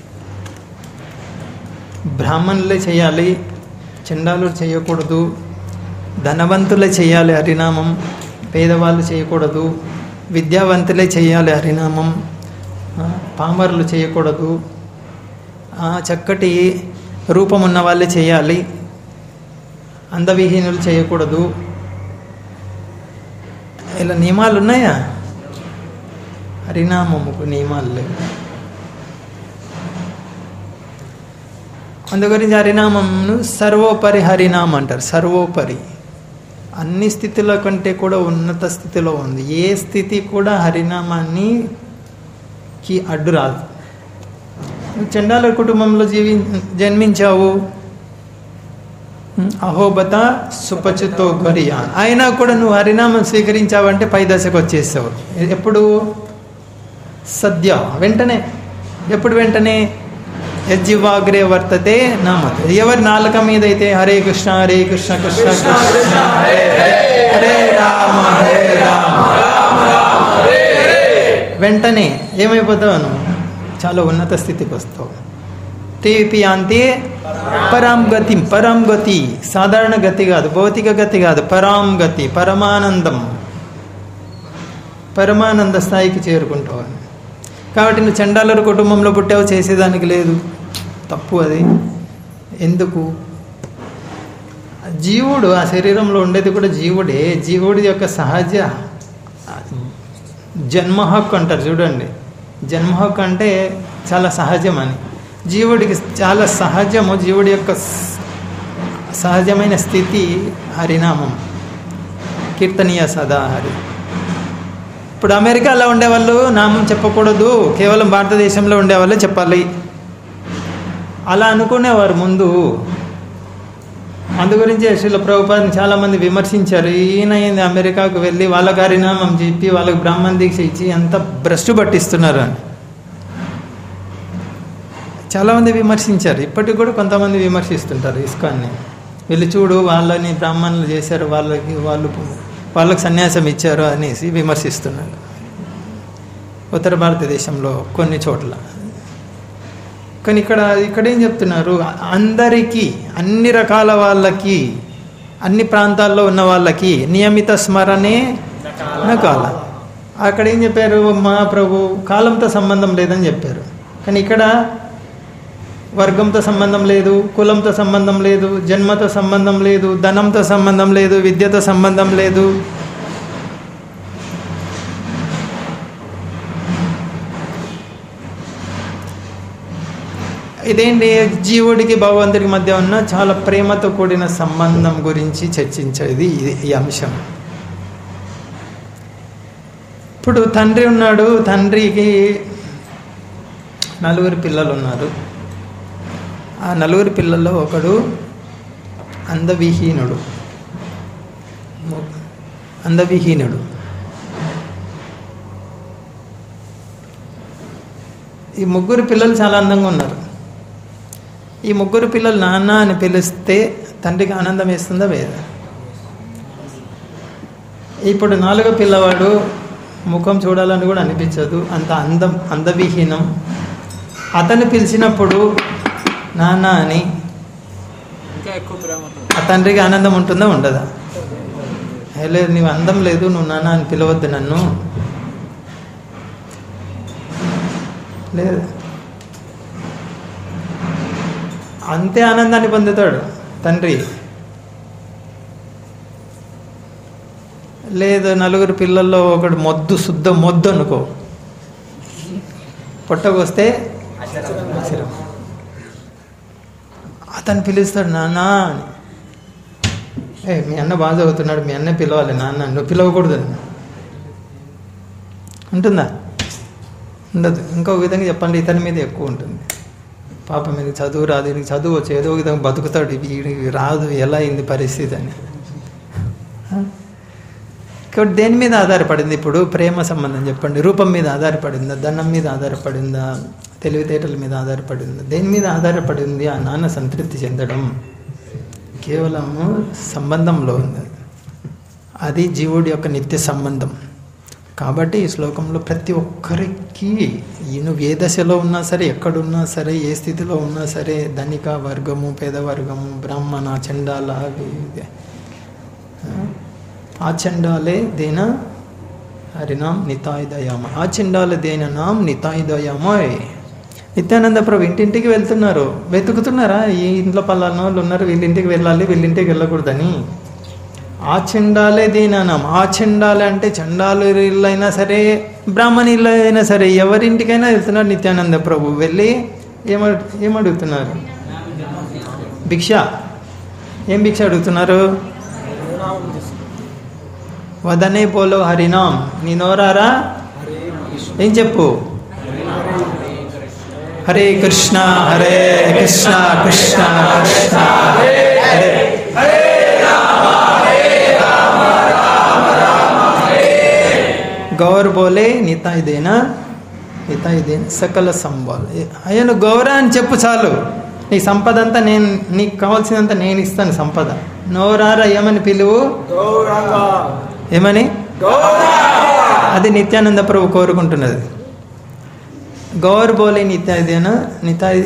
బ్రాహ్మణులే చేయాలి చండాలు చేయకూడదు ధనవంతులే చేయాలి హరినామం పేదవాళ్ళు చేయకూడదు విద్యావంతులే చేయాలి హరినామం ఆ, పామరులు చేయకూడదు ఆ, చక్కటి రూపం ఉన్న వాళ్ళే చేయాలి అందవిహీనులు చేయకూడదు ఇలా నియమాలు ఉన్నాయా హరినామముకు నియమాలు లేవు అందుగురించి హరినామంను సర్వోపరి హరినామం అంటారు సర్వోపరి అన్ని స్థితుల కంటే కూడా ఉన్నత స్థితిలో ఉంది ఏ స్థితి కూడా హరినామాన్ని కి అడ్డు రాదు నువ్వు చండాల కుటుంబంలో జీవి జన్మించావు అహోబత సుపచుతో గరియా అయినా కూడా నువ్వు హరినామం స్వీకరించావంటే పై దశకు వచ్చేసావు ఎప్పుడు సద్య వెంటనే ఎప్పుడు వెంటనే యజ్జివాగ్రే వర్తతే నామత ఎవరి నాలుక మీద అయితే హరే కృష్ణ హరే కృష్ణ కృష్ణ కృష్ణ హరే హరే హరే రామ హరే రామ వెంటనే ఏమైపోతావు నువ్వు చాలా ఉన్నత స్థితికి వస్తావు తేపి అంతే పరాం గతి పరాం గతి సాధారణ గతి కాదు భౌతిక గతి కాదు పరాం గతి పరమానందం పరమానంద స్థాయికి చేరుకుంటావు కాబట్టి నువ్వు చండాలరు కుటుంబంలో పుట్టావు చేసేదానికి లేదు తప్పు అది ఎందుకు జీవుడు ఆ శరీరంలో ఉండేది కూడా జీవుడే జీవుడి యొక్క సహజ జన్మ హక్కు అంటారు చూడండి జన్మ హక్కు అంటే చాలా సహజం అని జీవుడికి చాలా సహజము జీవుడి యొక్క స- సహజమైన స్థితి హరినామం కీర్తనీయ సదా హరి ఇప్పుడు అమెరికాలో ఉండేవాళ్ళు నామం చెప్పకూడదు కేవలం భారతదేశంలో ఉండేవాళ్ళు చెప్పాలి అలా అనుకునేవారు ముందు అందు గురించి శ్రీల ప్రభుపాదని చాలామంది విమర్శించారు ఈయన ఏంది అమెరికాకు వెళ్ళి వాళ్ళకి హరినామం చెప్పి వాళ్ళకి బ్రాహ్మణ దీక్ష ఇచ్చి అంత భ్రష్టు పట్టిస్తున్నారు అని చాలామంది విమర్శించారు ఇప్పటికి కూడా కొంతమంది విమర్శిస్తుంటారు ఇస్కాన్ని వెళ్ళి చూడు వాళ్ళని బ్రాహ్మణులు చేశారు వాళ్ళకి వాళ్ళు వాళ్ళకి సన్యాసం ఇచ్చారు అనేసి విమర్శిస్తున్నారు ఉత్తర భారతదేశంలో కొన్ని చోట్ల కానీ ఇక్కడ ఇక్కడ ఏం చెప్తున్నారు అందరికీ అన్ని రకాల వాళ్ళకి అన్ని ప్రాంతాల్లో ఉన్న వాళ్ళకి నియమిత స్మరణే కాల అక్కడ ఏం చెప్పారు మా ప్రభు కాలంతో సంబంధం లేదని చెప్పారు కానీ ఇక్కడ వర్గంతో సంబంధం లేదు కులంతో సంబంధం లేదు జన్మతో సంబంధం లేదు ధనంతో సంబంధం లేదు విద్యతో సంబంధం లేదు ఇదేంటి జీవుడికి భగవంతుడికి మధ్య ఉన్న చాలా ప్రేమతో కూడిన సంబంధం గురించి చర్చించేది ఇది- ఈ అంశం ఇప్పుడు తండ్రి ఉన్నాడు తండ్రికి నలుగురు పిల్లలు ఉన్నారు ఆ నలుగురు పిల్లల్లో ఒకడు అందవిహీనుడు ము- అందవిహీనుడు ఈ ముగ్గురు పిల్లలు చాలా అందంగా ఉన్నారు ఈ ముగ్గురు పిల్లలు నాన్న అని పిలిస్తే తండ్రికి ఆనందం వేస్తుందా వేదా ఇప్పుడు నాలుగో పిల్లవాడు ముఖం చూడాలని కూడా అనిపించదు అంత అందం అందవిహీనం అతను పిలిచినప్పుడు నాన్న అని ఇంకా ఎక్కువ ప్రేమ ఉంటుంది ఆ తండ్రికి ఆనందం ఉంటుందా ఉండదా "ఏ లేదు నీవు అందం లేదు నువ్వు నాన్న అని పిలవద్దు నన్ను లేదు అంతే ఆనందాన్ని పొందుతాడు తండ్రి లేదు నలుగురు పిల్లల్లో ఒకడు మొద్దు శుద్ధ మొద్దు అనుకో పొట్టకొస్తే అక్షరం అతను పిలుస్తాడు నాన్న అని ఏ మీ అన్న బాగా చదువుతున్నాడు మీ అన్న పిలవాలి నాన్న నువ్వు పిలవకూడదు ఉంటుందా ఉండదు ఇంకో విధంగా చెప్పండి ఇతని మీద ఎక్కువ ఉంటుంది పాప మీద చదువు రాదు వీడికి చదువు వచ్చి ఏదో ఒక విధంగా బతుకుతాడు వీడికి రాదు ఎలా అయింది పరిస్థితి అని కాబట్టి దేని మీద ఆధారపడింది ఇప్పుడు ప్రేమ సంబంధం చెప్పండి రూపం మీద ఆధారపడిందా ధనం మీద ఆధారపడిందా తెలివితేటల మీద ఆధారపడిందా దేని మీద ఆధారపడింది ఆ నాన్న సంతృప్తి చెందడం కేవలము సంబంధంలో ఉంది అది జీవుడి యొక్క నిత్య సంబంధం కాబట్టి ఈ శ్లోకంలో ప్రతి ఒక్కరికి ఈ నువ్వు ఏ దశలో ఉన్నా సరే ఎక్కడున్నా సరే ఏ స్థితిలో ఉన్నా సరే ధనిక వర్గము పేద వర్గము బ్రాహ్మణ చండాల అవి ఇవి. ఆ చండాలే దేన హరినాం నితాయి దయామ ఆ చండాల దేన నాం నితాయి దయామోయ్ నిత్యానంద ప్రభు ఇంటింటికి వెళ్తున్నారు వెతుకుతున్నారా ఈ ఇంట్లో పలానా వాళ్ళు ఉన్నారు వీళ్ళింటికి వెళ్ళాలి వీళ్ళింటికి వెళ్ళకూడదని ఆ చండాలే దీనానం ఆ చండాలే అంటే చండాలు ఇల్లు అయినా సరే బ్రాహ్మణ ఇల్లు అయినా సరే ఎవరింటికైనా వెళ్తున్నారు నిత్యానంద ప్రభు వెళ్ళి ఏమ ఏమడుగుతున్నారు భిక్ష ఏం భిక్ష అడుగుతున్నారు వదనే పోలో హరినాం నీ నోరారా ఏం చెప్పు హరే కృష్ణ హరే కృష్ణ కృష్ణ కృష్ణ హరే గౌర్ బోలే నితాయి దేనా నితాయి దేనా సకల సంబాల్ అయ్యా నువ్వు గౌర అని చెప్పు చాలు నీ సంపద అంతా నేను నీకు కావాల్సినంత నేను ఇస్తాను సంపద నోరారా ఏమని పిలువు ఏమని అది నిత్యానంద ప్రభు కోరుకుంటున్నది గౌర్ బోలే నితాయి దేనా నితాయి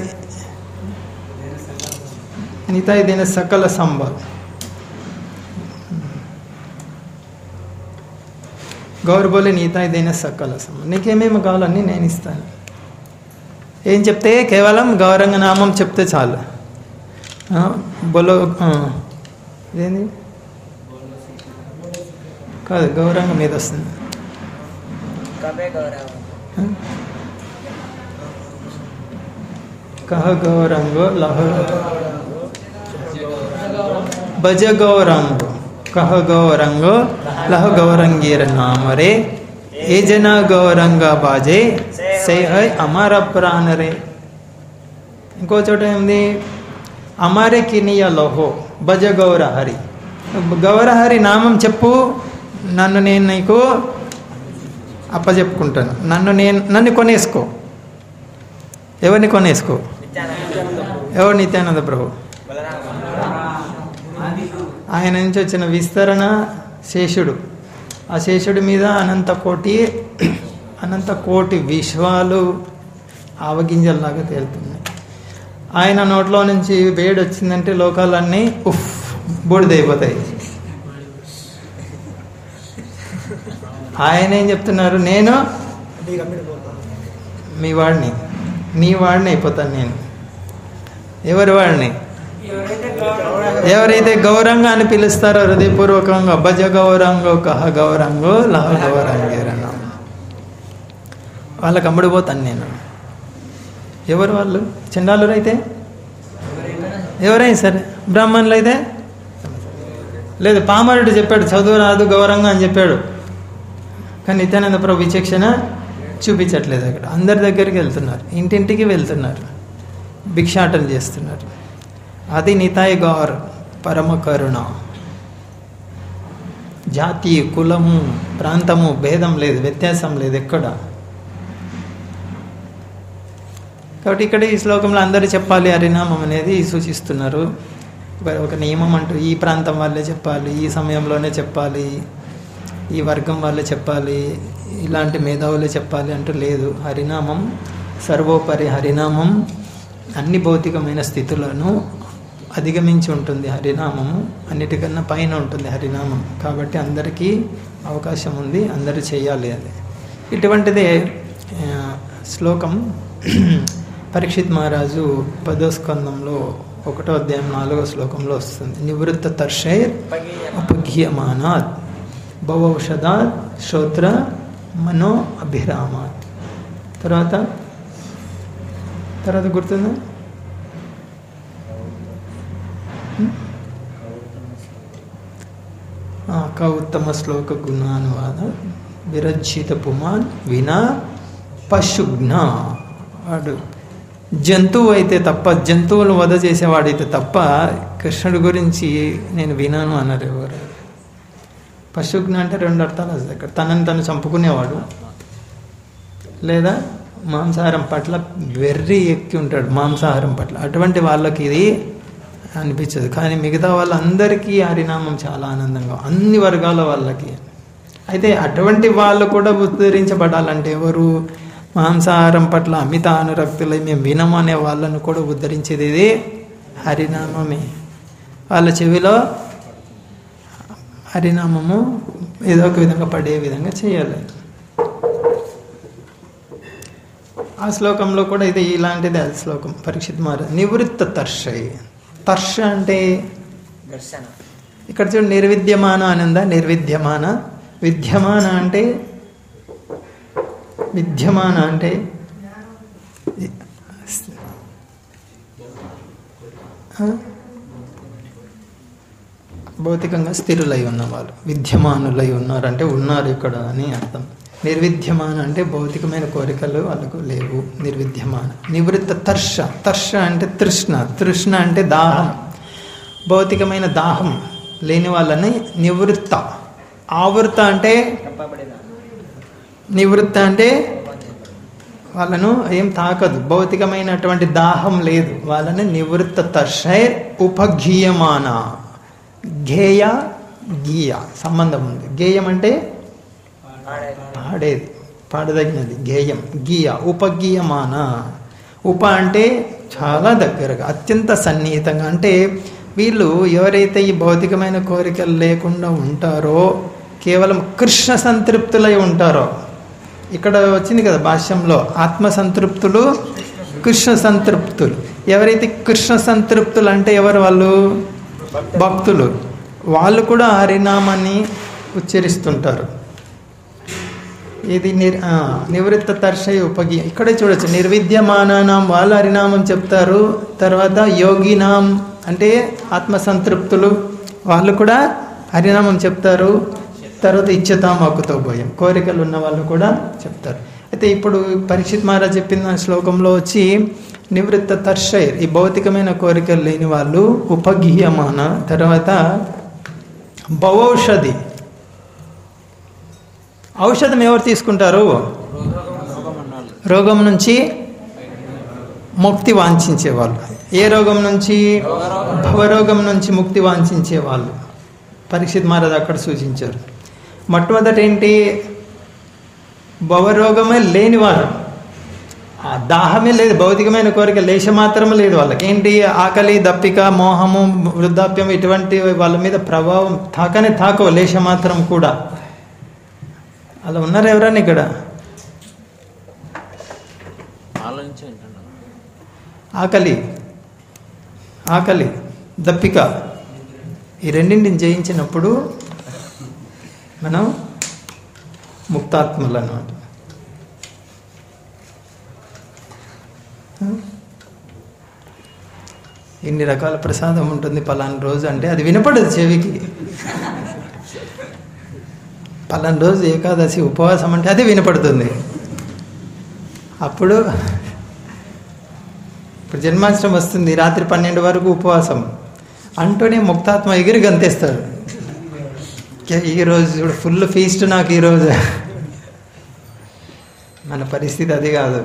నితాయి దేన సకల సంబాల్ గౌరబోలే నీతాయిదైన సకల సమ నీకేమేమి కావాలన్నీ నేను ఇస్తాను ఏం చెప్తే కేవలం గౌరంగ నామం చెప్తే చాలు ఆ, బొలో ఆ, ఇదేంది కాదు గౌరంగం మీద వస్తుంది కబే గౌరవం ఆ? కహ గౌరంగో లహ భజ గౌరంగో కహ గౌరంగో లహ గౌరంగీర నామరే ఏ జన గౌరంగ బాజే సే హై అమర ప్రాణరే ఇంకో చోట ఏంది అమరే కినియ లోహో భజ గౌర హరి గౌరహరి నామం చెప్పు నన్ను నేను నీకు అప్పచెప్పుకుంటాను నన్ను నేను నన్ను కొనేసుకో ఎవరిని కొనేసుకో ఎవరు నిత్యానంద ప్రభు ఆయన నుంచి వచ్చిన విస్తరణ శేషుడు ఆ శేషుడి మీద అనంత కోటి అనంత కోటి విశ్వాలు ఆవగింజల్లాగా తేలుతున్నాయి ఆయన నోట్లో నుంచి వేడి వచ్చిందంటే లోకాలన్నీ ఉఫ్ బూడిదైపోతాయి ఆయన ఏం చెప్తున్నారు నేను మీ వాడిని నీ వాడిని అయిపోతాను నేను ఎవరి వాడిని ఎవరైతే గౌరంగా అని పిలుస్తారో హృదయపూర్వకంగా భజ గౌరంగో కహ గౌరంగో లహ గౌరంగేరన్నాం వాళ్ళకి అమ్ముడుపోతాను నేను ఎవరు వాళ్ళు చండాలురు అయితే ఎవరైనా సరే బ్రాహ్మణులు అయితే లేదు పామరుడు చెప్పాడు చదువు రాదు గౌరంగా అని చెప్పాడు కానీ నిత్యానంద ప్రభు విచక్షణ చూపించట్లేదు అక్కడ అందరి దగ్గరికి వెళ్తున్నారు ఇంటింటికి వెళ్తున్నారు భిక్షాటన చేస్తున్నారు అది నితాయ్ గౌర్ పరమ కరుణ జాతి కులము ప్రాంతము భేదం లేదు వ్యత్యాసం లేదు ఎక్కడ కాబట్టి ఇక్కడ ఈ శ్లోకంలో అందరూ చెప్పాలి హరినామం అనేది సూచిస్తున్నారు ఒక- ఒక నియమం అంటూ ఈ ప్రాంతం వాళ్ళే చెప్పాలి ఈ సమయంలోనే చెప్పాలి ఈ వర్గం వాళ్ళే చెప్పాలి ఇలాంటి మేధావులే చెప్పాలి అంటూ లేదు హరినామం సర్వోపరి హరినామం అన్ని భౌతికమైన స్థితులను అధిగమించి ఉంటుంది హరినామము అన్నిటికన్నా పైన ఉంటుంది హరినామం కాబట్టి అందరికీ అవకాశం ఉంది అందరూ చేయాలి అది ఇటువంటిదే ఆ, శ్లోకం పరీక్షిత్ మహారాజు పదో స్కందంలో ఒకటో అధ్యాయం నాలుగో శ్లోకంలో వస్తుంది నివృత్త తర్షైర్ అపఘీయమానాత్ భవౌషధాత్ శ్రోత్ర మనో అభిరామాత్ తర్వాత తర్వాత గుర్తుందా హ్మ్? ఆ, క ఉత్తమ శ్లోక గుణానువాద విరచిత పుమాన్ వినా పశుఘ్న వాడు జంతువు అయితే తప్ప జంతువులు వధ చేసేవాడైతే తప్ప కృష్ణుడి గురించి నేను వినాను అన్నారు ఎవరు పశుఘ్న అంటే రెండు అర్థాలు వస్తాయి ఇక్కడ తనని తను చంపుకునేవాడు లేదా మాంసాహారం పట్ల వెర్రి ఎక్కి ఉంటాడు మాంసాహారం పట్ల అటువంటి వాళ్ళకి ఇది అనిపించదు కానీ మిగతా వాళ్ళందరికీ హరినామం చాలా ఆనందంగా అన్ని వర్గాల వాళ్ళకి అయితే అటువంటి వాళ్ళు కూడా ఉద్ధరించబడాలంటే ఎవరు మాంసాహారం పట్ల అమిత అనురక్తులై మేము వినమనే వాళ్ళను కూడా ఉద్ధరించేది ఇది హరినామమే వాళ్ళ చెవిలో హరినామము ఏదో ఒక విధంగా పడే విధంగా చేయాలి ఆ శ్లోకంలో కూడా ఇది ఇలాంటిది అది శ్లోకం పరీక్షిత్ మార నివృత్త తర్షయ్ తర్ష అంటే దర్శన ఇక్కడ చూడు నిర్విద్యమాన అని ఉందా నిర్విద్యమాన విద్యమాన అంటే విద్యమాన అంటే ఆ? భౌతికంగా స్థిరులై ఉన్నవాళ్ళు విద్యమానులై ఉన్నారంటే ఉన్నారు ఇక్కడ అని అర్థం నిర్విద్యమాన అంటే భౌతికమైన కోరికలు వాళ్ళకు లేవు నిర్విద్యమాన నివృత్త తర్ష తర్ష అంటే తృష్ణ తృష్ణ అంటే దాహం భౌతికమైన దాహం లేని వాళ్ళని నివృత్త ఆవృత అంటే కప్పబడిన నివృత్త అంటే వాళ్ళను ఏం తాకదు భౌతికమైనటువంటి దాహం లేదు వాళ్ళని నివృత్త తర్షైర్ ఉపగీయమాన గేయ గీయ సంబంధం ఉంది గేయం అంటే ఆడేది పాడేది పాడదగినది గేయం గీయ ఉపగీయమాన ఉప అంటే చాలా దగ్గరగా అత్యంత సన్నిహితంగా అంటే వీళ్ళు ఎవరైతే ఈ భౌతికమైన కోరికలు లేకుండా ఉంటారో కేవలం కృష్ణ సంతృప్తులై ఉంటారో ఇక్కడ వచ్చింది కదా భాష్యంలో ఆత్మ సంతృప్తులు కృష్ణ సంతృప్తులు ఎవరైతే కృష్ణ సంతృప్తులు అంటే ఎవరు వాళ్ళు భక్తులు వాళ్ళు కూడా హరినామాన్ని ఉచ్చరిస్తుంటారు ఇది నిర్ ఆ, నివృత్త తర్షయ ఉపగి ఇక్కడే చూడొచ్చు నిర్విద్యమానాం వాళ్ళు హరినామం చెప్తారు తర్వాత యోగినాం అంటే ఆత్మ సంతృప్తులు వాళ్ళు కూడా హరినామం చెప్తారు తర్వాత ఇచ్చతాం హక్కుతో భయం కోరికలు ఉన్న వాళ్ళు కూడా చెప్తారు అయితే ఇప్పుడు పరీక్షిత్ మహారాజ్ చెప్పిన శ్లోకంలో వచ్చి నివృత్త తర్షైర్ ఈ భౌతికమైన కోరికలు లేని వాళ్ళు ఉపగీయమాన తర్వాత భవౌషధి ఔషధం ఎవరు తీసుకుంటారు రోగం నుంచి ముక్తి వాంఛించే వాళ్ళు ఏ రోగం నుంచి భవరోగం నుంచి ముక్తి వాంఛించే వాళ్ళు పరీక్షిత్ మహారాజ్ అక్కడ సూచించారు మొట్టమొదటి ఏంటి భవరోగమే లేనివారు ఆ దాహమే లేదు భౌతికమైన కోరిక లేశ మాత్రం లేదు వాళ్ళకి ఏంటి ఆకలి దప్పిక మోహము వృద్ధాప్యం ఇటువంటి వాళ్ళ మీద ప్రభావం తాకనే తాకవు లేశ మాత్రం కూడా అలా ఉన్నారు ఎవరన్నా ఇక్కడ ఆలోచించి వింటున్నాను ఆకలి ఆకలి దప్పిక ఈ రెండింటిని జయించినప్పుడు మనం ముక్తాత్మలు అన్నమాట ఇన్ని రకాల ప్రసాదం ఉంటుంది పలానా రోజు అంటే అది వినపడదు చెవికి పలానా రోజు ఏకాదశి ఉపవాసం అంటే అది వినపడుతుంది అప్పుడు ఇప్పుడు జన్మాష్టమి వస్తుంది రాత్రి పన్నెండు వరకు ఉపవాసం అంటూనే ముక్తాత్మ ఎగిరి గంతేస్తాడు "కే- ఈరోజు చూడు ఫుల్ ఫీస్ట్ నాకు ఈరోజు మన పరిస్థితి అది కాదు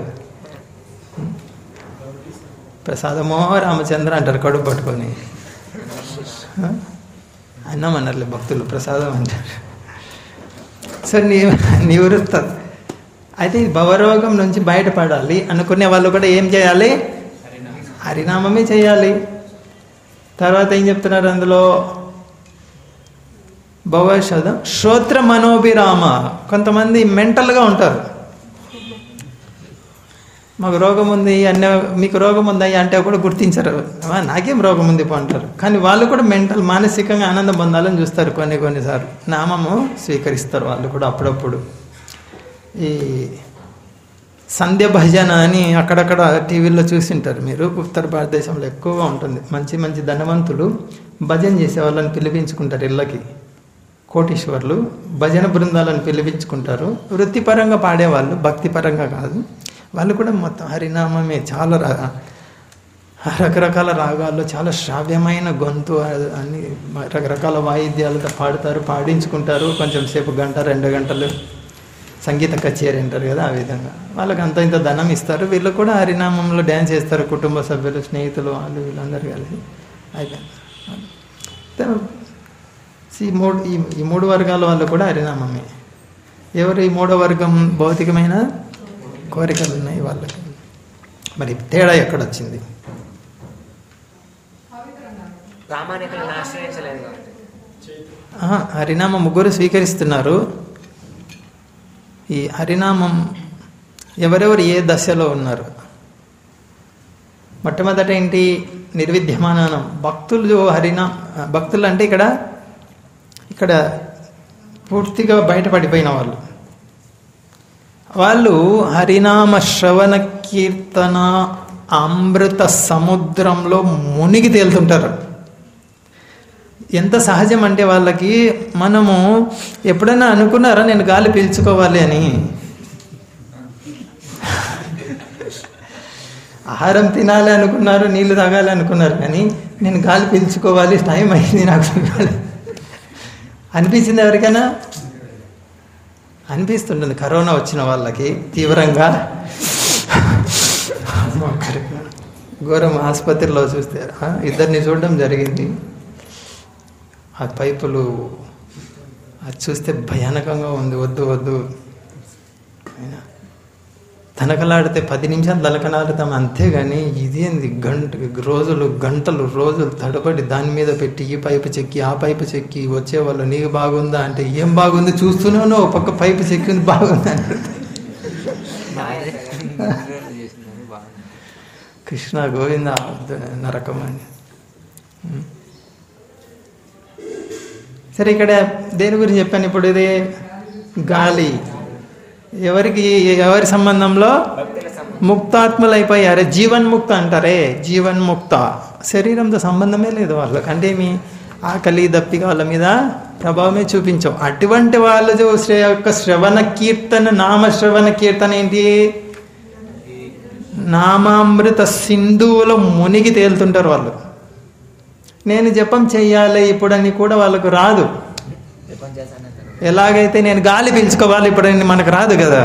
ప్రసాదమో రామచంద్ర అంటారు కడుపు పట్టుకొని ఆ? అన్నం అన్నారులే భక్తులు ప్రసాదం అంటారు సో నీ నివృత్త అయితే ఈ భవరోగం నుంచి బయటపడాలి అనుకునే వాళ్ళు కూడా ఏం చేయాలి హరినామమే చేయాలి తర్వాత ఏం చెప్తున్నారు అందులో భవషద శ్రోత్ర మనోభిరామ కొంతమంది మెంటల్గా ఉంటారు మాకు రోగం ఉంది అన్న మీకు రోగం ఉందయ్యా అంటే కూడా గుర్తించరు "ఆ, నాకేం రోగం ఉంది పో" అంటారు కానీ వాళ్ళు కూడా మెంటల్ మానసికంగా ఆనందం పొందాలని చూస్తారు కొన్ని కొన్నిసార్లు నామము స్వీకరిస్తారు వాళ్ళు కూడా అప్పుడప్పుడు ఈ సంధ్య భజన అని అక్కడక్కడ టీవీలో చూసింటారు మీరు ఉత్తర భారతదేశంలో ఎక్కువగా ఉంటుంది మంచి మంచి ధనవంతులు భజన చేసే వాళ్ళని పిలిపించుకుంటారు ఇళ్ళకి కోటీశ్వర్లు భజన బృందాలను పిలిపించుకుంటారు వృత్తిపరంగా పాడేవాళ్ళు భక్తిపరంగా కాదు వాళ్ళు కూడా మొత్తం హరినామమే చాలా రా- రకరకాల రాగాల్లో చాలా శ్రావ్యమైన గొంతు అ- అన్ని రకరకాల వాయిద్యాలతో పాడతారు పాడించుకుంటారు కొంచెం సేపు గంట రెండు గంటలు సంగీత కచేరీ అంటారు కదా ఆ విధంగా వాళ్ళకి అంత ఇంత ధనం ఇస్తారు వీళ్ళు కూడా హరినామంలో డ్యాన్స్ చేస్తారు కుటుంబ సభ్యులు స్నేహితులు వాళ్ళు వీళ్ళందరూ కలిసి అయిపోయింది ఈ మూడు ఈ ఈ మూడు వర్గాల వాళ్ళు కూడా హరినామమే ఎవరు ఈ మూడో వర్గం భౌతికమైన కోరికలు ఉన్నాయి వాళ్ళకి మరి తేడా ఎక్కడొచ్చింది ప్రామాణికులను ఆశ్రయించలేదు కాబట్టి ఆహా, హరినామం ముగ్గురు స్వీకరిస్తున్నారు ఈ హరినామం ఎవరెవరు ఏ దశలో ఉన్నారు మొట్టమొదట ఏంటి నిర్విద్యమానం భక్తులు హరినా భక్తులు అంటే ఇక్కడ ఇక్కడ పూర్తిగా బయటపడిపోయిన వాళ్ళు వాళ్ళు హరినామ శ్రవణ కీర్తన అమృత సముద్రంలో మునిగి తేలుతుంటారు ఎంత సహజం అంటే వాళ్ళకి మనము ఎప్పుడైనా అనుకున్నారా నేను గాలి పీల్చుకోవాలి అని ఆహారం తినాలి అనుకున్నారు నీళ్లు తాగాలి అనుకున్నారు కానీ నేను గాలి పీల్చుకోవాలి టైం అయింది నాకు గాలి అనిపించింది ఎవరికైనా అనిపిస్తుంటుంది కరోనా వచ్చిన వాళ్ళకి తీవ్రంగా ఒక్కరికి ఘోరం ఆసుపత్రిలో చూస్తే ఆ, ఇద్దరిని చూడడం జరిగింది ఆ పైపులు అది చూస్తే భయానకంగా ఉంది వద్దు వద్దు అయినా తనకలాడితే పది నిమిషాలు తనకలాడతాం అంతేగాని ఇదేంది గంట రోజులు గంటలు రోజులు తడబడి దాని మీద పెట్టి ఈ పైపు చెక్కి ఆ పైపు చెక్కి వచ్చేవాళ్ళు నీకు బాగుందా అంటే ఏం బాగుంది చూస్తున్నాను ఓ పక్క పైపు చెక్కింది బాగుంది అని బాగానే చేసిందని బాగుంది కృష్ణ గోవింద నరకం అని ఉం. సరే ఇక్కడ దేని గురించి చెప్పాను ఇప్పుడు ఇది గాలి ఎవరికి ఎవరి సంబంధంలో భక్తుల సంబంధం ముక్తాత్ములైపోయారు జీవన్ముక్త అంటారే జీవన్ముక్త శరీరంతో సంబంధమే లేదు వాళ్ళకి అంటే మీ ఆకలి దప్పిక వాళ్ళ మీద ప్రభావమే చూపించవు అటువంటి వాళ్ళు చూ- శ్రే యొక్క శ్రవణ కీర్తన నామ శ్రవణ కీర్తన ఏంటి నామామృత సింధువులో మునిగి తేలుతుంటారు వాళ్ళు నేను జపం చెయ్యాలి ఇప్పుడని కూడా వాళ్ళకు రాదు జపం చేశానంటారు ఎలాగైతే నేను గాలి పీల్చుకోవాలి ఇప్పుడని మనకు రాదు కదా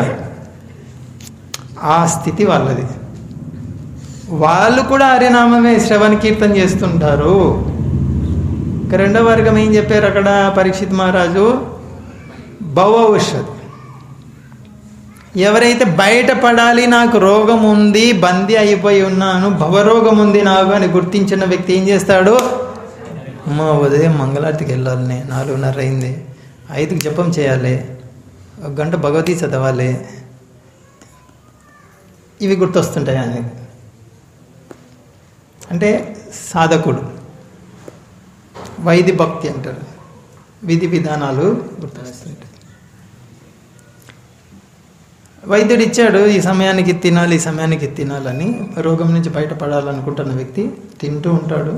ఆ స్థితి వాళ్ళది వాళ్ళు కూడా హరినామమే శ్రవణ కీర్తన చేస్తుంటారు ఇక రెండో వర్గం ఏం చెప్పారు అక్కడ పరీక్షిత్ మహారాజు భవ ఔషధ్ ఎవరైతే బయటపడాలి నాకు రోగం ఉంది బందీ అయిపోయి ఉన్నాను భవరోగం ఉంది నాకు అని గుర్తించిన వ్యక్తి ఏం చేస్తాడు అమ్మ ఉదయం మంగళారతికి వెళ్ళాలి నేను నాలుగున్నర అయింది ఐదుకి జపం చేయాలి ఒక గంట భగవతి చదవాలి ఇవి గుర్తొస్తుంటాయి ఆయన అంటే సాధకుడు వైది భక్తి అంటారు విధి విధానాలు గుర్తొస్తుంటాయి వైద్యుడు ఇచ్చాడు ఈ సమయానికి ఇది తినాలి ఈ సమయానికి ఇది తినాలని రోగం నుంచి బయటపడాలనుకుంటున్న వ్యక్తి తింటూ ఉంటాడు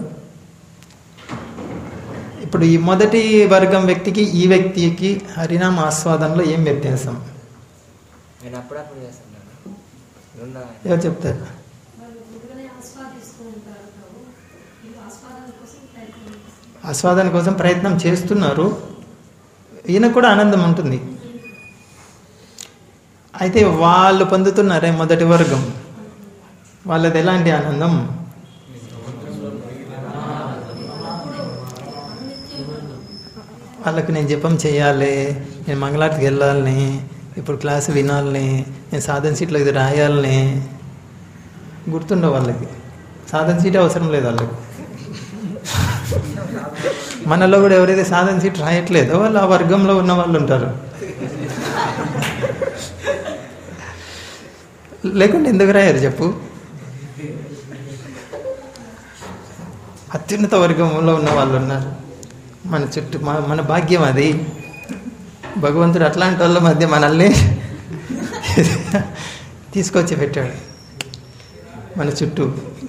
ఇప్పుడు ఈ మొదటి వర్గం వ్యక్తికి ఈ వ్యక్తికి హరినామ ఆస్వాదనలో ఏం వ్యత్యాసం నేను అప్పుడప్పుడు చేస్తున్నాను రెండో ఎవరు చెప్తారు వాళ్ళు ముందుగానే ఆస్వాదిస్తూ ఉంటారు ప్రభు. ఈ ఆస్వాదన కోసం ప్రయత్నం చేస్తారు. ఆస్వాదన కోసం ప్రయత్నం చేస్తున్నారు ఈయన కూడా ఆనందం ఉంటుంది అయితే వాళ్ళు పొందుతున్నారే మొదటి వర్గం వాళ్ళది ఎలాంటి ఆనందం వాళ్ళకి నేను జపం చేయాలి నేను మంగళారతికి వెళ్ళాలని ఇప్పుడు క్లాస్ వినాలని నేను సాధన సీట్లో ఇది రాయాలని గుర్తుండవు వాళ్ళకి సాధన సీట్ అవసరం లేదు వాళ్ళకి మనలో కూడా ఎవరైతే సాధన సీట్ రాయట్లేదో వాళ్ళు ఆ వర్గంలో ఉన్న వాళ్ళు ఉంటారు లేకుంటే ఎందుకు రాయారు చెప్పు అత్యున్నత వర్గంలో ఉన్న వాళ్ళు ఉన్నారు మన చుట్టూ మన మన భాగ్యం అది భగవంతుడు అట్లాంటి వాళ్ళ మధ్య మనల్ని తీసుకొచ్చి పెట్టాడు మన చుట్టూ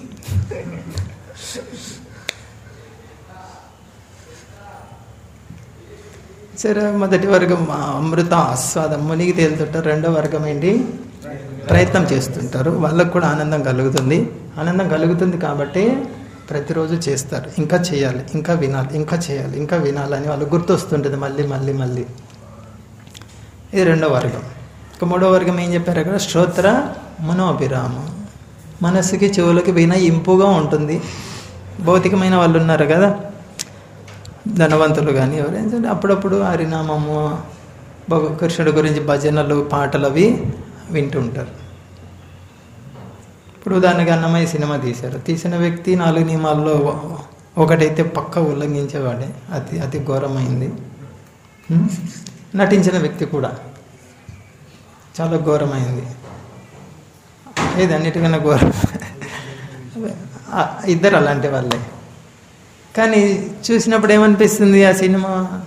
సరే మొదటి వర్గం ఆ అమృత ఆస్వాదం మునిగి తేలుతుంటారు రెండో వర్గం ఏంటి ప్రయత్నం చేస్తుంటారు వాళ్ళకు కూడా ఆనందం కలుగుతుంది ఆనందం కలుగుతుంది కాబట్టి ప్రతిరోజు చేస్తారు ఇంకా చేయాలి ఇంకా వినాలి ఇంకా చేయాలి ఇంకా వినాలని వాళ్ళు గుర్తొస్తుంటుంది మళ్ళీ మళ్ళీ మళ్ళీ ఇది రెండో వర్గం ఇక మూడో వర్గం ఏం చెప్పారు అక్కడ శ్రోత్ర మనోభిరామ మనస్సుకి చెవులకి విన ఇంపుగా ఉంటుంది భౌతికమైన వాళ్ళు ఉన్నారు కదా ధనవంతులు కానీ ఎవరైనా సరే అప్పుడప్పుడు హరినామము భగ కృష్ణుడి గురించి భజనలు పాటలు అవి వింటుంటారు ఇప్పుడు ఉదాహరణకి అన్నమయ్య సినిమా తీశారు తీసిన వ్యక్తి నాలుగు నియమాల్లో ఒకటైతే పక్క ఉల్లంఘించేవాడే అతి అతి ఘోరమైంది హ్మ్? నటించిన వ్యక్తి కూడా చాలా ఘోరమైంది ఏది అన్నిటికన్నా ఘోరం ఆ, ఇద్దరు అలాంటి వాళ్ళే కానీ చూసినప్పుడు ఏమనిపిస్తుంది ఆ సినిమా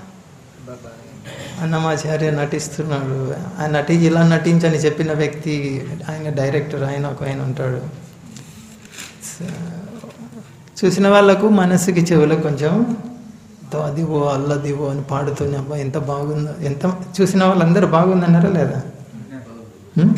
అన్నమాచార్య నటిస్తున్నాడు ఆయన నటి ఇలా నటించని చెప్పిన వ్యక్తి ఆయన డైరెక్టర్ ఆయన ఒక ఆయన ఉంటాడు స- చూసిన వాళ్ళకు మనసుకి చెవులకు కొంచెం "తో అదివో అల్లదివో అని పాడుతూనే అబ్బా ఎంత బాగుందో ఎంత చూసిన వాళ్ళందరూ బాగుందన్నారా లేదా హ్మ్?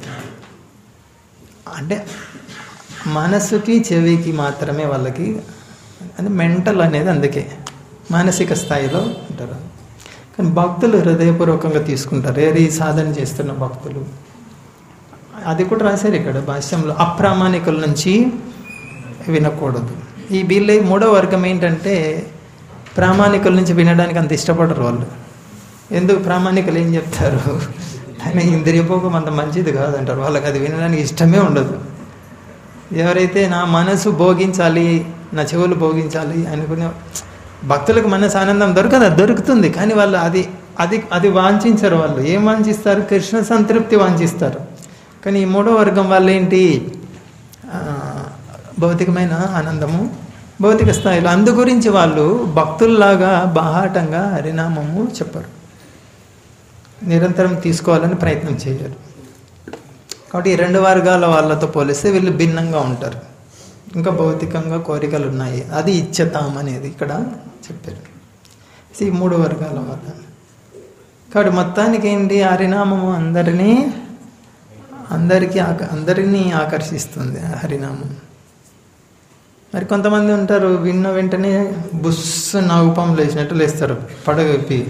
అంటే మనసుకి చెవికి మాత్రమే వాళ్ళకి అంటే మెంటల్ అనేది అందుకే మానసిక స్థాయిలో ఉంటారు కానీ భక్తులు హృదయపూర్వకంగా తీసుకుంటారు ఏది సాధన చేస్తున్న భక్తులు అది కూడా రాశారు ఇక్కడ భాష్యంలో అప్రామాణికుల నుంచి వినకూడదు ఈ వీళ్ళ మూడో వర్గం ఏంటంటే ప్రామాణికుల నుంచి వినడానికి అంత ఇష్టపడరు వాళ్ళు ఎందుకు ప్రామాణికులు ఏం చెప్తారు ఆయన ఇంద్రియభోగం అంత మంచిది కాదంటారు వాళ్ళకి అది వినడానికి ఇష్టమే ఉండదు ఎవరైతే నా మనసు భోగించాలి నా చెవులు భోగించాలి అనుకునే భక్తులకు మనసు ఆనందం దొరకదు అది దొరుకుతుంది కానీ వాళ్ళు అది అది అది వాంఛించరు వాళ్ళు ఏం వాంఛిస్తారు కృష్ణ సంతృప్తి వాంఛిస్తారు కానీ ఈ మూడో వర్గం వాళ్ళు ఏంటి ఆ, భౌతికమైన ఆనందము భౌతిక స్థాయిలో అందు గురించి వాళ్ళు భక్తుల్లాగా బాహాటంగా హరినామము చెప్పరు నిరంతరం తీసుకోవాలని ప్రయత్నం చేయరు కాబట్టి ఈ రెండు వర్గాల వాళ్ళతో పోలిస్తే వీళ్ళు భిన్నంగా ఉంటారు ఇంకా భౌతికంగా కోరికలు ఉన్నాయి అది ఇచ్చతాం అనేది ఇక్కడ చెప్పారు ఈ మూడు వర్గాల వాళ్ళ కాబట్టి మొత్తానికి ఏంటి హరినామము అందరినీ అందరికీ ఆక అందరినీ ఆకర్షిస్తుంది ఆ హరినామం మరి కొంతమంది ఉంటారు విన్న వెంటనే బుస్ నాగుపాము లేచినట్టు లేస్తారు పడగ విప్పి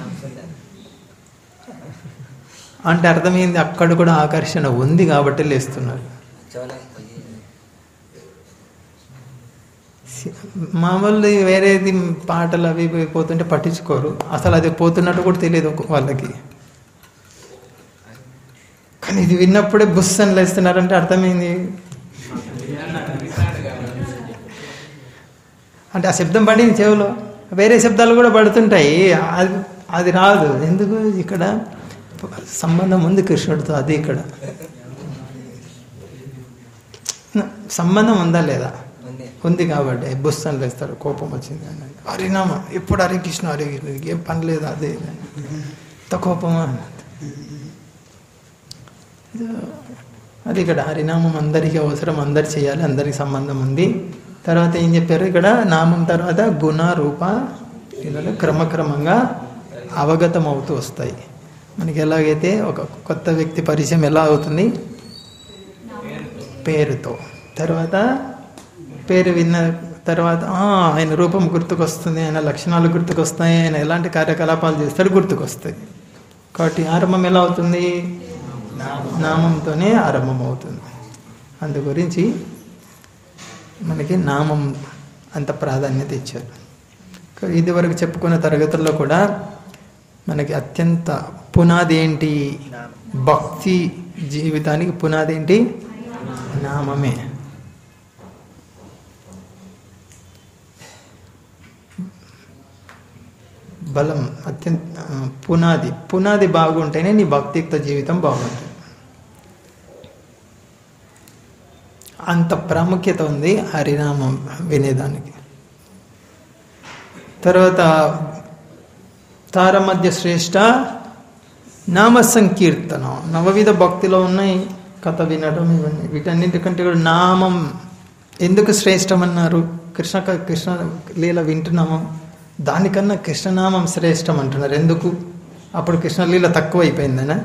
అంటే అర్థమైంది అక్కడ కూడా ఆకర్షణ ఉంది కాబట్టి లేస్తున్నారు చెవులకు పోయి మామూలు వేరేది పాటలు అవి ఇవి పోతుంటే పట్టించుకోరు అసలు అది పోతున్నట్టు కూడా తెలియదు ఒక- వాళ్ళకి కానీ ఇది విన్నప్పుడే బుస్ అని లేస్తున్నారంటే అర్థమైంది అంటే ఆ శబ్దం పడింది చెవిలో వేరే శబ్దాలు కూడా పడుతుంటాయి అది అది రాదు ఎందుకు ఇక్కడ సంబంధం ఉంది కృష్ణుడితో అది ఇక్కడ సంబంధం ఉందా లేదా ఉంది ఉంది కాబట్టి బుస్తాను లేస్తారు కోపం వచ్చింది అని హరినామ ఎప్పుడు హరే కృష్ణ హరే కృష్ణ నీకు ఏం పని లేదు అదే ఇది అని. ఇంత కోపమా అది ఇక్కడ హరినామం అందరికీ అవసరం అందరు చేయాలి అందరికి సంబంధం ఉంది తర్వాత ఏం చెప్పారు ఇక్కడ నామం తర్వాత గుణ రూప ఇలా క్రమక్రమంగా అవగతం అవుతూ వస్తాయి మనకి ఎలాగైతే ఒక కొత్త వ్యక్తి పరిచయం ఎలా అవుతుంది పేరుతో తర్వాత పేరు విన్న తర్వాత "ఆ, ఆయన రూపం గుర్తుకొస్తుంది ఆయన లక్షణాలు గుర్తుకొస్తాయి ఆయన ఎలాంటి కార్యకలాపాలు చేస్తాడు గుర్తుకొస్తాయి కాబట్టి ఆరంభం ఎలా అవుతుంది నామంతోనే ఆరంభం అవుతుంది అందు గురించి మనకి నామం అంత ప్రాధాన్యత ఇచ్చారు ఇది వరకు చెప్పుకున్న తరగతుల్లో కూడా మనకి అత్యంత పునాది ఏంటి భక్తి జీవితానికి పునాది ఏంటి నామమే బలం అత్యంత ఆ, పునాది పునాది బాగుంటేనే నీ భక్తియుక్త జీవితం బాగుంటుంది అంత ప్రాముఖ్యత ఉంది హరినామం వినేదానికి తర్వాత తారమధ్య శ్రేష్ట నామ సంకీర్తనం నవవిధ భక్తిలో ఉన్నాయి కథ వినడం ఇవన్నీ వీటన్నిటికంటే కూడా నామం ఎందుకు శ్రేష్టమన్నారు కృష్ణ కృష్ణ లీల వింటున్నాము దానికన్నా కృష్ణనామం శ్రేష్టం అంటున్నారు ఎందుకు అప్పుడు కృష్ణలీల తక్కువ అయిపోయిందనా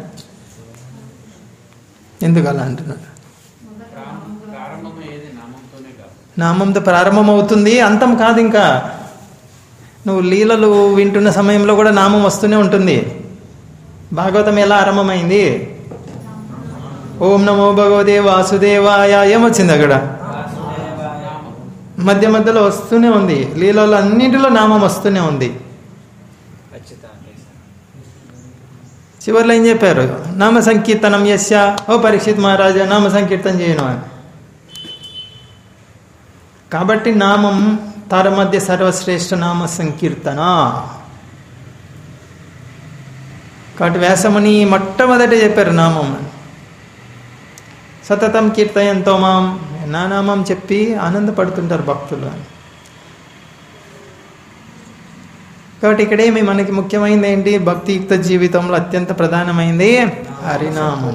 ఎందుకు అలా అంటున్నారు ప్రారంభం ఏది నామంతోనే కాదు నామంతో ప్రారంభం అవుతుంది అంతం కాదు ఇంకా నువ్వు లీలలు వింటున్న సమయంలో కూడా నామం వస్తూనే ఉంటుంది భాగవతం ఎలా ఆరంభమైంది ఓం నమో భగవతే వాసుదేవాయ ఏమొచ్చింది అక్కడ మధ్య మధ్యలో వస్తూనే ఉంది లీలలో అన్నింటిలో నామం వస్తూనే ఉంది అచ్యుత కేశవ. చివరిలో ఏం చెప్పారు నామ సంకీర్తనం యస్య ఓ పరీక్షిత్ మహారాజా నామ సంకీర్తన చేయను అని కాబట్టి నామం తారమధ్య సర్వశ్రేష్ఠ నామ సంకీర్తన కాబట్టి వ్యాసముని మొట్టమొదట చెప్పారు నామం అని. సతతం కీర్తయంతో మాం నా నామం చెప్పి ఆనందపడుతుంటారు భక్తులు అని కాబట్టి ఇక్కడేమి మనకి ముఖ్యమైనది ఏంటి భక్తియుక్త జీవితంలో అత్యంత ప్రధానమైంది హరినామం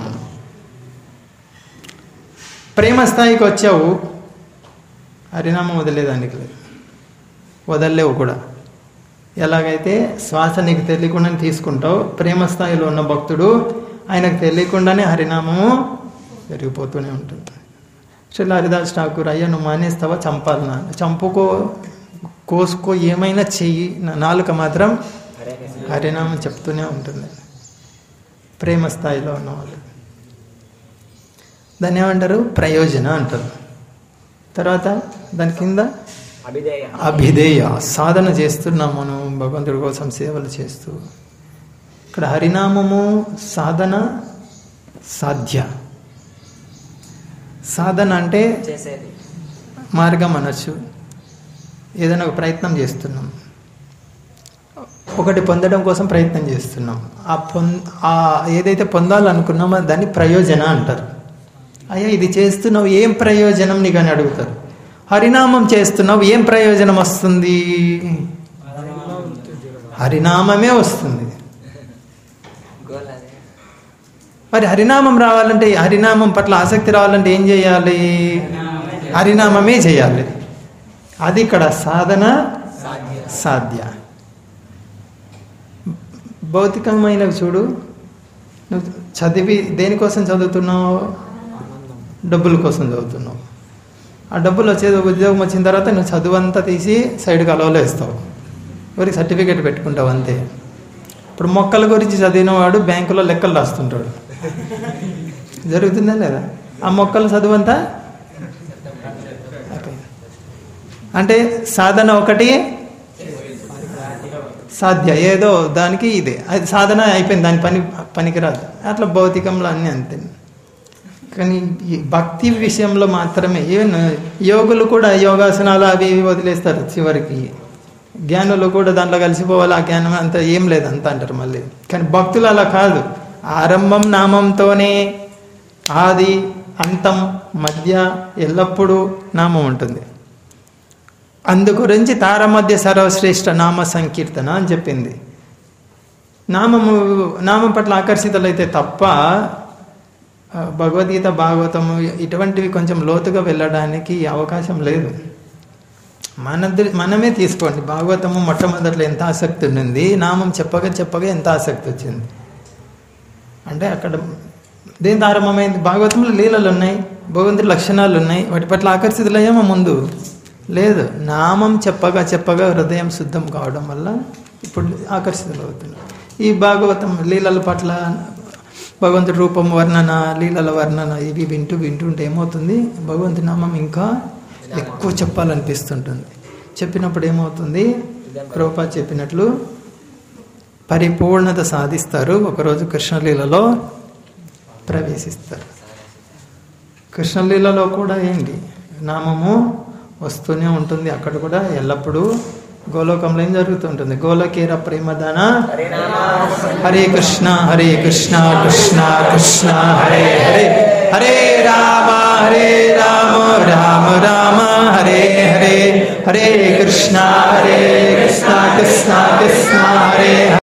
ప్రేమ స్థాయికి వచ్చావు హరినామం వదిలేదానికి లేదు వదలలేవు కూడా ఎలాగైతే శ్వాస నీకు తెలియకుండా తీసుకుంటావు ప్రేమ స్థాయిలో ఉన్న భక్తుడు ఆయనకు తెలియకుండానే హరినామము పెరిగిపోతూనే ఉంటుంది శ్రీల హరిదాస్ ఠాకూర్ అయ్యా నువ్వు మానేస్తావా చంపాలనా చంపుకో కోసుకో ఏమైనా చెయ్యి నా నాలుక మాత్రం హరే కృష్ణ హరినామం చెప్తూనే ఉంటుంది ప్రేమ స్థాయిలో ఉన్నవాళ్ళు దాన్ని ఏమంటారు ప్రయోజన అంటారు తర్వాత దాని కింద అభిధేయ అభిధేయ సాధన చేస్తున్నాం మనం భగవంతుడి కోసం సేవలు చేస్తూ ఇక్కడ హరినామము సాధన సాధ్య సాధన అంటే చేసేది మార్గం అనొచ్చు ఏదైనా ఒక ప్రయత్నం చేస్తున్నాం ఒకటి పొందడం కోసం ప్రయత్నం చేస్తున్నాం ఆ పొం ఆ ఏదైతే పొందాలనుకున్నామో దాన్ని ప్రయోజన అంటారు అయ్యా ఇది చేస్తున్నావు ఏం ప్రయోజనం నీకు అని అడుగుతారు హరినామం చేస్తున్నావు ఏం ప్రయోజనం వస్తుంది హరినామమే వస్తుంది గోల్ అదే మరి హరినామం రావాలంటే హరినామం పట్ల ఆసక్తి రావాలంటే ఏం చేయాలి హరినామమే చేయాలి అది ఇక్కడ సాధన సాధ్య భౌతికమైనవి చూడు నువ్వు చదివి దేనికోసం చదువుతున్నావు డబ్బుల కోసం చదువుతున్నావు ఆ డబ్బులు వచ్చేది ఉద్యోగం వచ్చిన తర్వాత నువ్వు చదువు అంతా తీసి సైడ్కి అలవలో వేస్తావు ఎవరికి సర్టిఫికేట్ పెట్టుకుంటావు అంతే ఇప్పుడు మొక్కల గురించి చదివిన వాడు బ్యాంకులో లెక్కలు రాస్తుంటాడు జరుగుతుందా లేదా ఆ మొక్కల చదువు అంతా అయిపోయింది. అంటే సాధన ఒకటి సాధ్య ఏదో దానికి ఇదే అది సాధన అయిపోయింది దాని పని పనికిరాదు అట్లా భౌతికంలో అన్నీ అంతే కానీ ఈ భక్తి విషయంలో మాత్రమే ఈవెన్ యోగులు కూడా యోగాసనాలు అవి ఇవి వదిలేస్తారు చివరికి జ్ఞానులు కూడా దాంట్లో కలిసిపోవాలి ఆ జ్ఞానం అంతా ఏం లేదు అంత అంటారు మళ్ళీ కానీ భక్తులు అలా కాదు ఆరంభం నామంతోనే ఆది అంతం మధ్య ఎల్లప్పుడూ నామం ఉంటుంది అందు గురించి తారమధ్య సర్వశ్రేష్ఠ నామ సంకీర్తన అని చెప్పింది నామము నామం పట్ల ఆకర్షితులైతే తప్ప ఆ, భగవద్గీత భాగవతము ఇటువంటివి కొంచెం లోతుగా వెళ్ళడానికి అవకాశం లేదు మన దృ- మనమే తీసుకోండి భాగవతము మొట్టమొదట్లో ఎంత ఆసక్తి ఉండింది నామం చెప్పగా చెప్పగా ఎంత ఆసక్తి వచ్చింది అంటే అక్కడ దేని ఆరంభమైంది భాగవతంలో లీలలు ఉన్నాయి భగవంతుడి లక్షణాలు ఉన్నాయి వాటి పట్ల ఆకర్షితులయ్యామా ముందు లేదు నామం చెప్పగా చెప్పగా హృదయం శుద్ధం కావడం వల్ల ఇప్పుడు ఆకర్షితులు అవుతున్నాం ఈ భాగవతం లీలల పట్ల భగవంతుడి రూపం వర్ణన లీలల వర్ణన ఇవి వింటూ వింటుంటే ఏమవుతుంది భగవంతుడి నామం ఇంకా ఎక్కువ చెప్పాలనిపిస్తుంటుంది చెప్పినప్పుడు ఏమవుతుంది ప్రభుపాద్ చెప్పినట్లు పరిపూర్ణత సాధిస్తారు ఒకరోజు కృష్ణలీలలో ప్రవేశిస్తారు కృష్ణలీలలో కూడా ఏంటి నామము వస్తూనే ఉంటుంది అక్కడ కూడా ఎల్లప్పుడూ గోలోకంలో ఏం జరుగుతుంటుంది గోలకేర ప్రేమదాన హరే కృష్ణ హరే కృష్ణ కృష్ణ కృష్ణ హరే హరే హరే రామ హరే రామ రామ రామ హరే హరే హరే కృష్ణ హరే కృష్ణ కృష్ణ కృష్ణ హరే